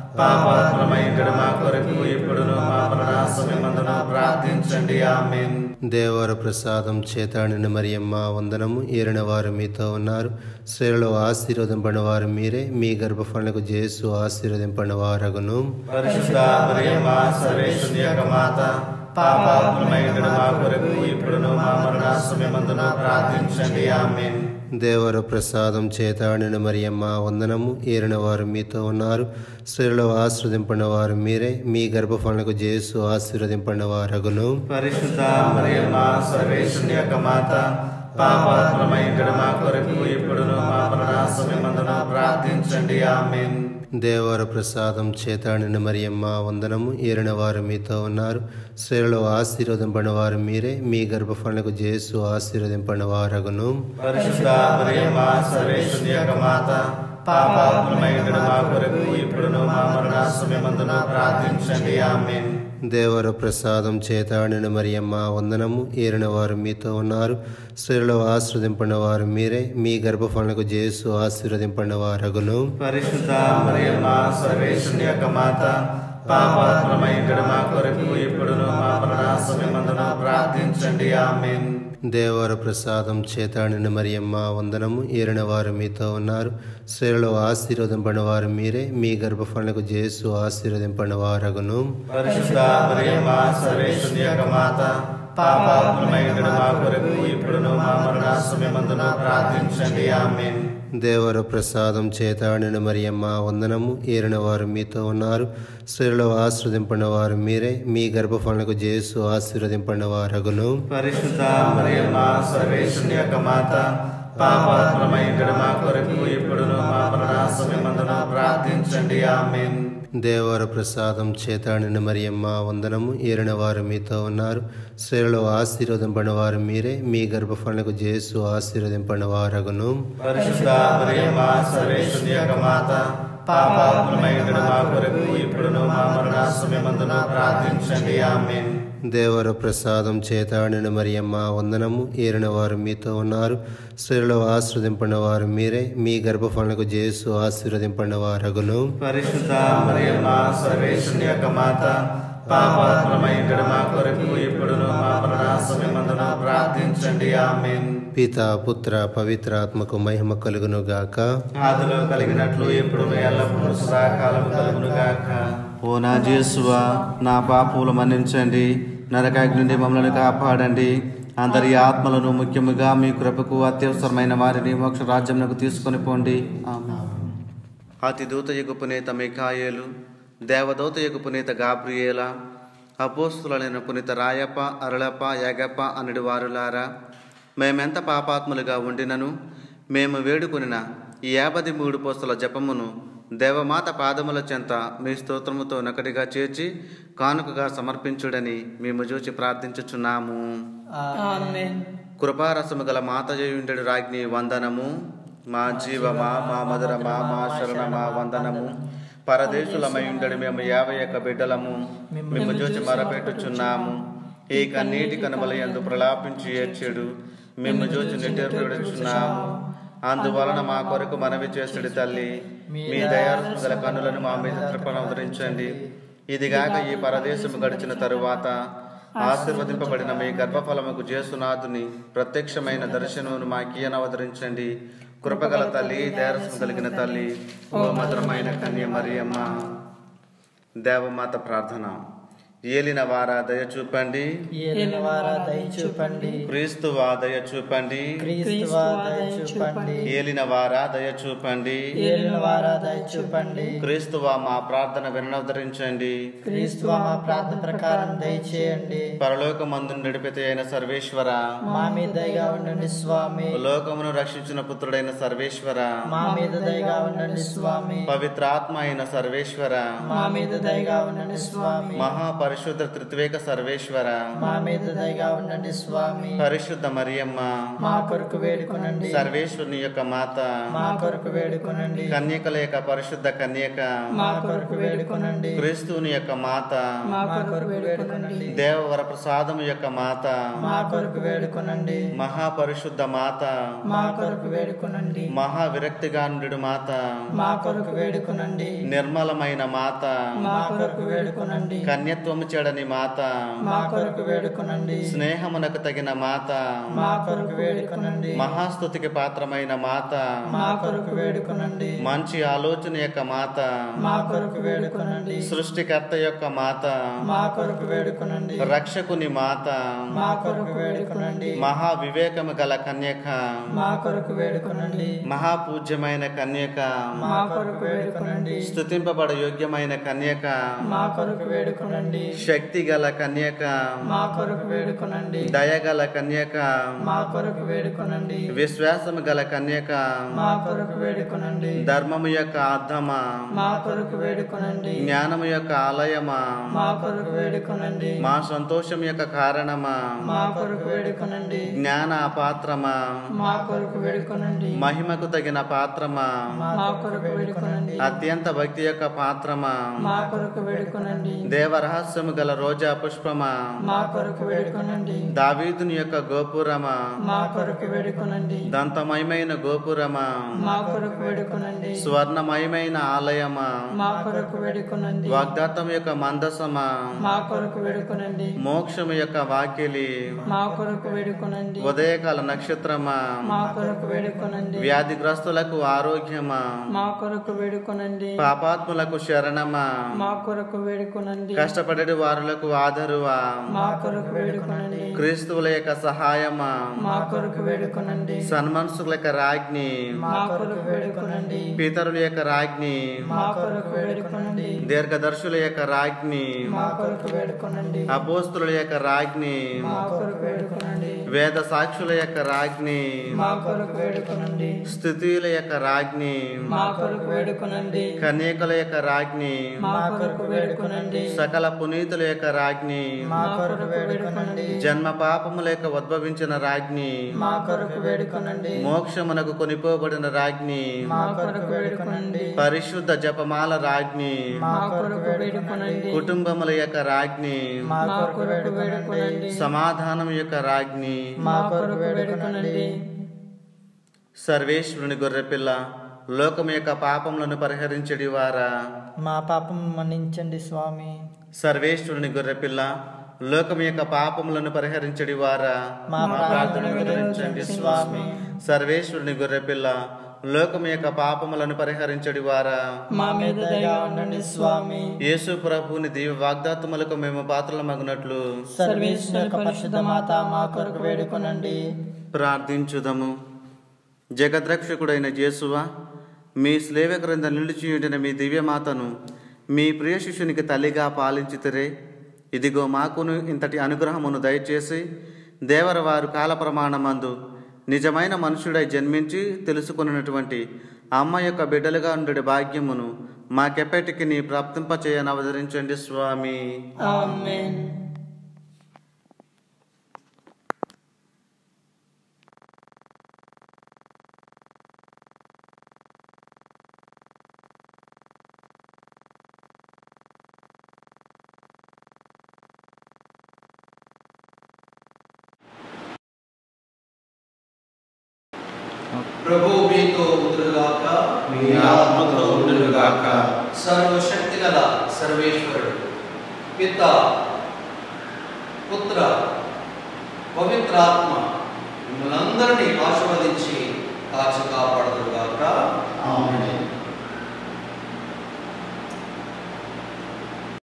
D: పాపాత్మమైన మా కొరకు ఇప్పుడును మా మరణ సమయమందున ప్రార్థించండి ఆమె
H: దేవర ప్రసాదం చేతాడిన మరియమ్మ వందనము ఏరిన వారు మీతో ఉన్నారు స్త్రీలలో ఆశీర్వదింపడిన వారు మీరే మీ గర్భఫలకు చేసు ఆశీర్వదింపడిన వారగును
D: పరిశుద్ధ మరియమ్మ సర్వేశ్వరుని యొక్క మాత పాపాత్మమైన మా కొరకు ఇప్పుడును మా మరణ సమయమందున ప్రార్థించండి ఆమేన్
H: దేవర ప్రసాదం చేతాడిన మరియమ్మ వందనము ఏరిన వారు మీతో ఉన్నారు స్త్రీలలో ఆశీర్వదింపడిన వారు మీరే మీ గర్భఫలకు చేసు ఆశీర్వదింపడిన వారగును
D: పరిశుద్ధ మరియమ్మ సర్వేశ్వరుని యొక్క మాత పాపాత్మమైన మా కొరకు ఇప్పుడును మా మరణ సమయమందున ప్రార్థించండి ఆమేన్
H: దేవర ప్రసాదం చేతాడిన మరియమ్మ వందనము ఏరిన వారు మీతో ఉన్నారు స్త్రీలలో ఆశీర్వదింపడిన వారు మీరే మీ గర్భఫలకు చేసు ఆశీర్వదింపడిన వారగును
D: పరిశుద్ధ మరియమ్మ సర్వేశ్వరుని యొక్క మాత పాపాత్మమైన మా కొరకు ఇప్పుడును మా మరణ సమయమందున ప్రార్థించండి ఆమేన్
H: దేవర ప్రసాదం చేతాడిన మరియమ్మ వందనము ఏరిన వారు మీతో ఉన్నారు స్త్రీలలో ఆశీర్వదింపడిన వారు మీరే మీ గర్భఫలకు చేసు ఆశీర్వదింపడిన వారగును
D: పరిశుద్ధ మరియమ్మ సర్వేశ్వరుని యొక్క మాత పాపాత్మమైన మా కొరకు ఇప్పుడును మా మరణ సమయమందున ప్రార్థించండి ఆమేన్
H: దేవర ప్రసాదం చేతాడిన మరియమ్మ వందనము ఏరిన వారు మీతో ఉన్నారు స్త్రీలలో ఆశీర్వదింపడిన వారు మీరే మీ గర్భఫలకు చేసు ఆశీర్వదింపడిన వారగును
D: పరిశుద్ధ మరియమ్మ సర్వేశ్వరుని యొక్క మాత పాపాత్మమైన మా కొరకు ఇప్పుడును మా మరణ సమయమందున ప్రార్థించండి ఆమేన్
H: దేవర ప్రసాదం చేతాడిన మరియమ్మ వందనము ఏరిన వారు మీతో ఉన్నారు స్త్రీలలో ఆశీర్వదింపడిన వారు మీరే మీ గర్భఫలకు చేసు ఆశీర్వదింపడిన వారగును
D: పరిశుద్ధ మరియమ్మ సర్వేశ్వరుని యొక్క మాత పాపాత్మమైన మా కొరకు ఇప్పుడును మా మరణ సమయమందున ప్రార్థించండి ఆమేన్
H: దేవర ప్రసాదం చేతాడిన మరియమ్మ వందనము ఏరిన వారు మీతో ఉన్నారు స్త్రీలలో ఆశీర్వదింపడిన వారు మీరే మీ గర్భఫలకు చేసు ఆశీర్వదింపడిన వారగును
D: పరిశుద్ధ మరియమ్మ సర్వేశ్వరుని యొక్క మాత పాపాత్మమైన మా కొరకు ఇప్పుడును మా మరణ సమయమందున ప్రార్థించండి ఆమేన్
H: దేవర ప్రసాదం చేతాడిన మరియమ్మ వందనము ఏరిన వారు మీతో ఉన్నారు స్త్రీలలో ఆశీర్వదింపడిన వారు మీరే మీ గర్భఫలకు చేసు ఆశీర్వదింపడిన వారగును
D: పరిశుద్ధ మరియమ్మ సర్వేశ్వరుని యొక్క మాత పాపాత్మమైన మా కొరకు ఇప్పుడును మా మరణ సమయమందున ప్రార్థించండి ఆమేన్
H: పిత పుత్ర పవిత్రాత్మకు మహిమ కలుగును గాక
D: ఆదిలో కలిగినట్లు ఎప్పుడు ఎల్లప్పుడూ సదాకాలం కలుగును గాక ఓ నా జేసువా నా పాపములు మన్నించండి నరకాగ్ని నుండి మమ్మల్ని కాపాడండి అందరి ఆత్మలను ముఖ్యముగా మీ కృపకు అత్యవసరమైన వారిని మోక్ష రాజ్యమునకు తీసుకొని పోండి అతి దూత యగు పునీత మిఖాయేలు దేవదూత యగు పునీత గాబ్రియేల అపోస్తులైన పునీత రాయప్ప అరళప్ప యాగప్ప అనడి వారులారా మేమెంత పాపాత్ములుగా ఉండినను మేము వేడుకొనిన ఈ యాభది మూడు పోస్తుల జపమును దేవమాత పాదముల చెంత మీ స్తోత్రముతో నకటిగా చేర్చి కానుకగా సమర్పించుడని మేము చూచి ప్రార్థించుచున్నాము
E: ఆమేన్
D: కృపారసము గల మాత జయుండెడు రాజ్ఞి వందనము మా జీవమా మా మధురమా మా శరణమా వందనము పరదేశులమైండడు మేము యాభై యొక్క బిడ్డలము మేము చూచి మరపెట్టుచున్నాము ఈ కన్నీటి కనుమల యందు ప్రలాపించి ఏడ్చెడు మేము చూచి నిట్టెరుచున్నాము అందువలన మా కొరకు మనవి చేస్తుడి తల్లి మీ దయాలు గల కన్నులను మా మీద త్రిపనవతరించండి ఇదిగాక ఈ పరదేశము గడిచిన తరువాత ఆశీర్వదింపబడిన మీ గర్భఫలముకు జేసునాథుని ప్రత్యక్షమైన దర్శనమును మాకీయన అవతరించండి కృపగల తల్లి దేరసం కలిగిన తల్లి ఓ మధురమైన కన్య మరియమ్మ దేవమాత ప్రార్థన ఏలిన వారా దయ చూపండి
G: ఏలినవారా దయ చూపండి
D: క్రీస్తువా దయ చూపండి
G: క్రీస్తువా దయ చూపండి
D: ఏలిన వారా దయ చూపండి
G: ఏలినవారా దయ చూపండి
D: క్రీస్తువా మా ప్రార్థన వినవతరించండి
G: క్రీస్తువా మా ప్రార్థన ప్రకారం దయచేయండి
D: పరలోకమందు నడిపితే అయిన సర్వేశ్వర
G: మా మీద దయగా ఉండండి స్వామి
D: లోకమును రక్షించిన పుత్రుడైన సర్వేశ్వర
G: మా మీద దయగా ఉండండి స్వామి
D: పవిత్రాత్మ అయిన సర్వేశ్వర
G: మా మీద దయగా ఉండండి స్వామి
D: మహాపరిశుద్ధ త్రిత్వేక సర్వేశ్వర
G: మా మీద దయగా ఉండండి స్వామి
D: పరిశుద్ధ మరియమ్మ
G: మా కొరకు వేడుకొనండి
D: సర్వేశ్వరుని యొక్క మాత
G: మా కొరకు వేడుకొనండి
D: కన్యకల యొక్క పరిశుద్ధ కన్యక
G: మా కొరకు వేడుకొనండి
D: క్రీస్తుని యొక్క మాత
G: మా కొరకు వేడుకొనండి
D: దేవవర ప్రసాదము యొక్క మాత
G: మా కొరకు వేడుకొనండి
D: మహాపరిశుద్ధ మాత
G: మా కొరకు వేడుకొనండి
D: మహావిరక్తిగా నుండి మాత
G: మా కొరకు వేడుకొనండి
D: నిర్మలమైన మాత
G: మా కొరకు వేడుకొనండి
D: కన్యత్వం జపము చెడని మాత
E: మా కొరకు వేడుకొనండి
D: స్నేహమునకు తగిన మాత
E: మా కొరకు వేడుకొనండి
D: మహాస్తుతికి పాత్రమైన మాత
E: మా కొరకు వేడుకొనండి
D: మంచి ఆలోచన యొక్క మాత
E: మా కొరకు వేడుకొనండి
D: సృష్టికర్త యొక్క మాత
E: మా కొరకు వేడుకొనండి
D: రక్షకుని మాత
E: మా కొరకు వేడుకొనండి
D: మహా వివేకము గల కన్యక
E: మా కొరకు వేడుకొనండి
D: మహాపూజ్యమైన కన్యక
E: మా కొరకు వేడుకొనండి
D: స్థుతింపబడ యోగ్యమైన కన్యక
E: మా కొరకు వేడుకొనండి
D: శక్తి గల కన్యక
E: మా కొరకు వేడుకొనండి
D: దయగల కన్యక
E: మా కొరకు వేడుకొనండి
D: విశ్వాసము గల కన్యక
E: మా కొరకు వేడుకొనండి
D: ధర్మము యొక్క అర్థమ
E: మా కొరకు వేడుకొనండి
D: జ్ఞానము యొక్క ఆలయమా
E: మా కొరకు వేడుకొనండి
D: మా సంతోషం యొక్క కారణమా
E: మా కొరకు వేడుకొనండి
D: జ్ఞాన పాత్రమా
E: మా కొరకు వేడుకొనండి
D: మహిమకు తగిన పాత్రమా
E: మా కొరకు వేడుకొనండి
D: అత్యంత భక్తి యొక్క పాత్రమా
E: మా కొరకు వేడుకొనండి
D: దేవరహస్యము గల రోజా పుష్పమా
E: మా కొరకు వేడుకొనండి
D: దావీదుని యొక్క గోపురమా
E: మా కొరకు వేడుకొనండి
D: దంతమయమైన గోపురమా
E: మా కొరకు వేడుకొనండి
D: స్వర్ణమయమైన ఆలయమా
E: మా కొరకు వేడుకొనండి
D: వాగ్దాతం యొక్క మందసమా
E: మా కొరకు వేడుకొనండి
D: మోక్షము యొక్క వాకిలి
E: మా కొరకు వేడుకొనండి
D: ఉదయకాల నక్షత్రమా
E: మా కొరకు వేడుకొనండి
D: వ్యాధిగ్రస్తులకు ఆరోగ్యమా
E: మా కొరకు వేడుకొనండి
D: పాపాత్ములకు శరణమా
E: మా కొరకు వేడుకొనండి
D: కష్టపడేటి వారులకు ఆదరువా
E: మా కొరకు వేడుకొనండి
D: క్రీస్తువుల యొక్క సహాయమా
E: మా కొరకు వేడుకొనండి
D: సన్మనసుల యొక్క రాజ్ఞి
E: మా కొరకు వేడుకొనండి
D: పితరుల యొక్క రాజ్ఞి
E: మా కొరకు వేడుకొనండి
D: దీర్ఘదర్శుల యొక్క రాజ్ఞి
E: మా కొరకు వేడుకొనండి
D: అపోస్తుల యొక్క రాజ్ఞి
E: మా కొరకు వేడుకొనండి
D: వేద సాక్షుల యొక్క రాజ్ఞి
E: మా కొరకు వేడుకొనండి
D: స్థుతుల యొక్క రాజ్ఞి
E: మా కొరకు వేడుకొనండి
D: కన్యకల యొక్క రాజ్ఞి
E: మా కొరకు వేడుకొనండి
D: సకల పునీతుల యొక్క రాజ్ఞి
E: మా కొరకు వేడుకొనండి
D: జన్మ పాపముల యొక్క ఉద్భవించిన రాజ్ఞి
E: మా కొరకు వేడుకొనండి
D: మోక్షమునకు కొనిపోబడిన రాజ్ఞి
E: మా కొరకు వేడుకొనండి
D: పరిశుద్ధ జపమాల రాజ్ఞి
E: మా కొరకు వేడుకొనండి
D: కుటుంబముల యొక్క రాజ్ఞి
E: మా కొరకు వేడుకొనండి
D: సమాధానం యొక్క రాజ్ఞి
E: మా కొరకు వేడుకొనండి
D: సర్వేశ్వరుని గొర్రెపిల్ల లోకం యొక్క పాపములను పరిహరించడి వారా
G: మా పాపం మన్నించండి స్వామి
D: సర్వేశ్వరుని గొర్రెపిల్ల లోకం యొక్క పాపములను పరిహరించడి వారా
G: మా ప్రార్థన వినరించండి స్వామి
D: సర్వేశ్వరుని గొర్రెపిల్ల లోకం యొక్క పాపములను పరిహరించడి వారా
E: మా మీద దయ ఉండండి స్వామి
D: యేసు ప్రభుని దీవ వాగ్దాతములకు మేము పాత్రల మగినట్లు
E: సర్వేశ్వర పరిశుద్ధ మాత మా కొరకు వేడుకొనండి
D: ప్రార్థించుదము జగద్రక్షకుడైన జేసువా మీ స్లేవ క్రింద నిలిచి ఉండిన మీ దివ్యమాతను మీ ప్రియ శిష్యునికి తల్లిగా పాలించితిరే ఇదిగో మాకును ఇంతటి అనుగ్రహమును దయచేసి దేవరవారు కాల ప్రమాణమందు నిజమైన మనుషుడై జన్మించి తెలుసుకున్నటువంటి అమ్మ యొక్క బిడ్డలుగా ఉండే భాగ్యమును మాకెప్పటికి నీ ప్రాప్తింపచేయని అవతరించండి స్వామి
E: ఆమేన్
C: ప్రభు మీతో ఉండుగాక
F: మీ ఆత్మతో ఉండునుగాక.
C: సర్వశక్తి గల సర్వేశ్వరుడు పిత పుత్ర పవిత్రాత్మ మిమ్మల్ని అందరినీ ఆశీర్వదించి కాచి కాపాడుదుగాక